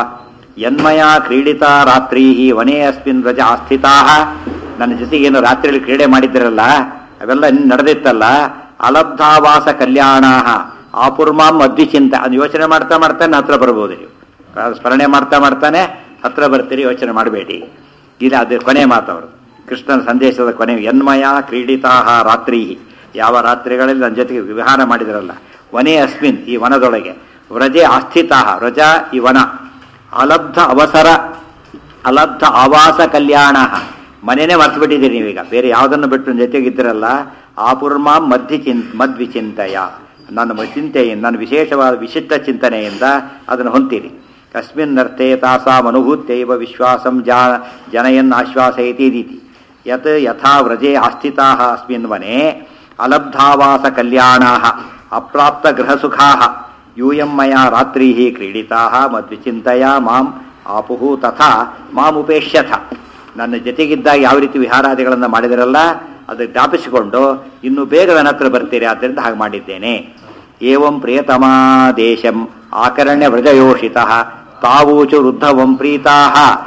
ಯನ್ಮಯ ಕ್ರೀಡಿತಾ ರಾತ್ರೀ ವನೇ ಅಸ್ಮಿನ್ ವ್ರಜ ಆಸ್ಥಿತಾ ನನ್ನ ಜೊತೆಗೆ ಏನು ರಾತ್ರಿಯಲ್ಲಿ ಕ್ರೀಡೆ ಮಾಡಿದ್ರಲ್ಲ ಅವೆಲ್ಲ ಇನ್ನು ನಡೆದಿತ್ತಲ್ಲ ಅಲಬ್ಧಾವಾಸ ಕಲ್ಯಾಣ ಆಪುರ್ಮಾಂ ಮದ್ವಿಚಿಂತ ಅದು ಯೋಚನೆ ಮಾಡ್ತಾ ಮಾಡ್ತಾನೆ ಹತ್ರ ಬರ್ಬೋದು ನೀವು ಆ ಸ್ಮರಣೆ ಮಾಡ್ತಾ ಮಾಡ್ತಾನೆ ಹತ್ರ ಬರ್ತೀರಿ ಯೋಚನೆ ಮಾಡಬೇಡಿ ಇಲ್ಲ ಅದು ಕೊನೆ ಮಾತವರು ಕೃಷ್ಣನ ಸಂದೇಶದ ಕೊನೆ ಯನ್ಮಯ ಕ್ರೀಡಿತಾ ರಾತ್ರಿ ಯಾವ ರಾತ್ರಿಗಳಲ್ಲಿ ನನ್ನ ಜೊತೆಗೆ ವಿಹಾರ ಮಾಡಿದ್ರಲ್ಲ ವನೇ ಅಸ್ಮಿನ್ ಈ ವನದೊಳಗೆ ವ್ರಜೆ ಆಸ್ಥಿತಾ ವ್ರಜ ಈ ವನ ಅಲಬ್ಧ ಅವಸರ ಅಲಬ್ಧ ಆವಾಸ ಕಲ್ಯಾಣ ಮನೆನೇ ಮರ್ತು ಬಿಟ್ಟಿದ್ದೀರಿ ನೀವೀಗ ಬೇರೆ ಯಾವುದನ್ನು ಬಿಟ್ಟು ನನ್ನ ಜೊತೆಗಿದ್ದೀರಲ್ಲ ಆಪುರ್ಮ ಮಧ್ಯ ಚಿನ್ ಮದ್ವಿಚಿಂತೆಯ ನನ್ನ ಚಿಂತೆಯಿಂದ ನನ್ನ ವಿಶೇಷವಾದ ವಿಶಿಷ್ಟ ಚಿಂತನೆಯಿಂದ ಅದನ್ನು ಹೊಂತೀರಿ ಕಸ್ಮಿನ್ನರ್ಥೆ ತಾಸಾಂ ಅನುಭೂತ್ಯೈವ ವಿಶ್ವಾಸಂ ಜಾ ಜನಯನ್ ಆಶ್ವಾಸಯತಿ ರೀತಿ ಯತ್ ಯಥಾ ವ್ರಜೆ ಆಸ್ಥಿತಾ ಅಸ್ಮಿನ್ ವನೆ ಅಲಬ್ಧಾವಾಸ ಕಲ್ಯಾಣಾ ಅಪ್ರಾಪ್ತ ಗೃಹಸುಖಾ ಯೂಯಂ ಮಯ ರಾತ್ರಿ ಕ್ರೀಡಿತಾ ಮದ್ವಿಚಿಂತೆಯ ಮಾಂ ಆಪುಹು ತಥಾ ಮಾಮುಪೇಶ್ಯಥ ನನ್ನ ಜೊತೆಗಿದ್ದಾಗ ಯಾವ ರೀತಿ ವಿಹಾರಾದಿಗಳನ್ನು ಮಾಡಿದರಲ್ಲ ಅದು ಜ್ಞಾಪಿಸಿಕೊಂಡು ಇನ್ನು ಬೇಗ ನನ್ನ ಹತ್ರ ಬರ್ತೀರಿ ಆದ್ದರಿಂದ ಹಾಗೆ ಮಾಡಿದ್ದೇನೆ ಏವಂ ಪ್ರಿಯತಮಾ ದೇಶಂ ಆಕರಣ್ಯ ವ್ರಜಯೋಷಿತ ತಾವೂಚು ವೃದ್ಧವಂ ಪ್ರೀತಾ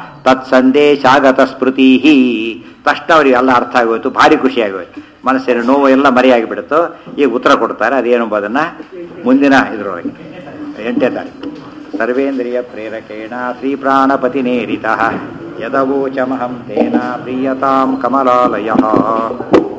ತತ್ಸಂದೇಶಾಗತ ಸ್ಮೃತಿ ತಕ್ಷಣ ಅವರಿಗೆ ಎಲ್ಲ ಅರ್ಥ ಆಗೋಯ್ತು ಭಾರಿ ಖುಷಿ ಆಗೋಯ್ತು ಮನಸ್ಸಿನ ನೋವು ಎಲ್ಲ ಮರೆಯಾಗಿಬಿಡುತ್ತೋ ಈಗ ಉತ್ತರ ಕೊಡ್ತಾರೆ ಅದೇನು ಎಂಬುದನ್ನು ಮುಂದಿನ ಇದರೊಳಗೆ ಎಂಟನೇ ತಾರೀಕು ಸರ್ವೇಂದ್ರಿಯ ಪ್ರೇರಕೇಣ ಶ್ರೀಪ್ರಾಣಪತಿನೇರಿತ ಯದವೋಚಮಹಂ ತೇನ ಪ್ರೀಯತಾಂ ಕಮಲಾಲಯ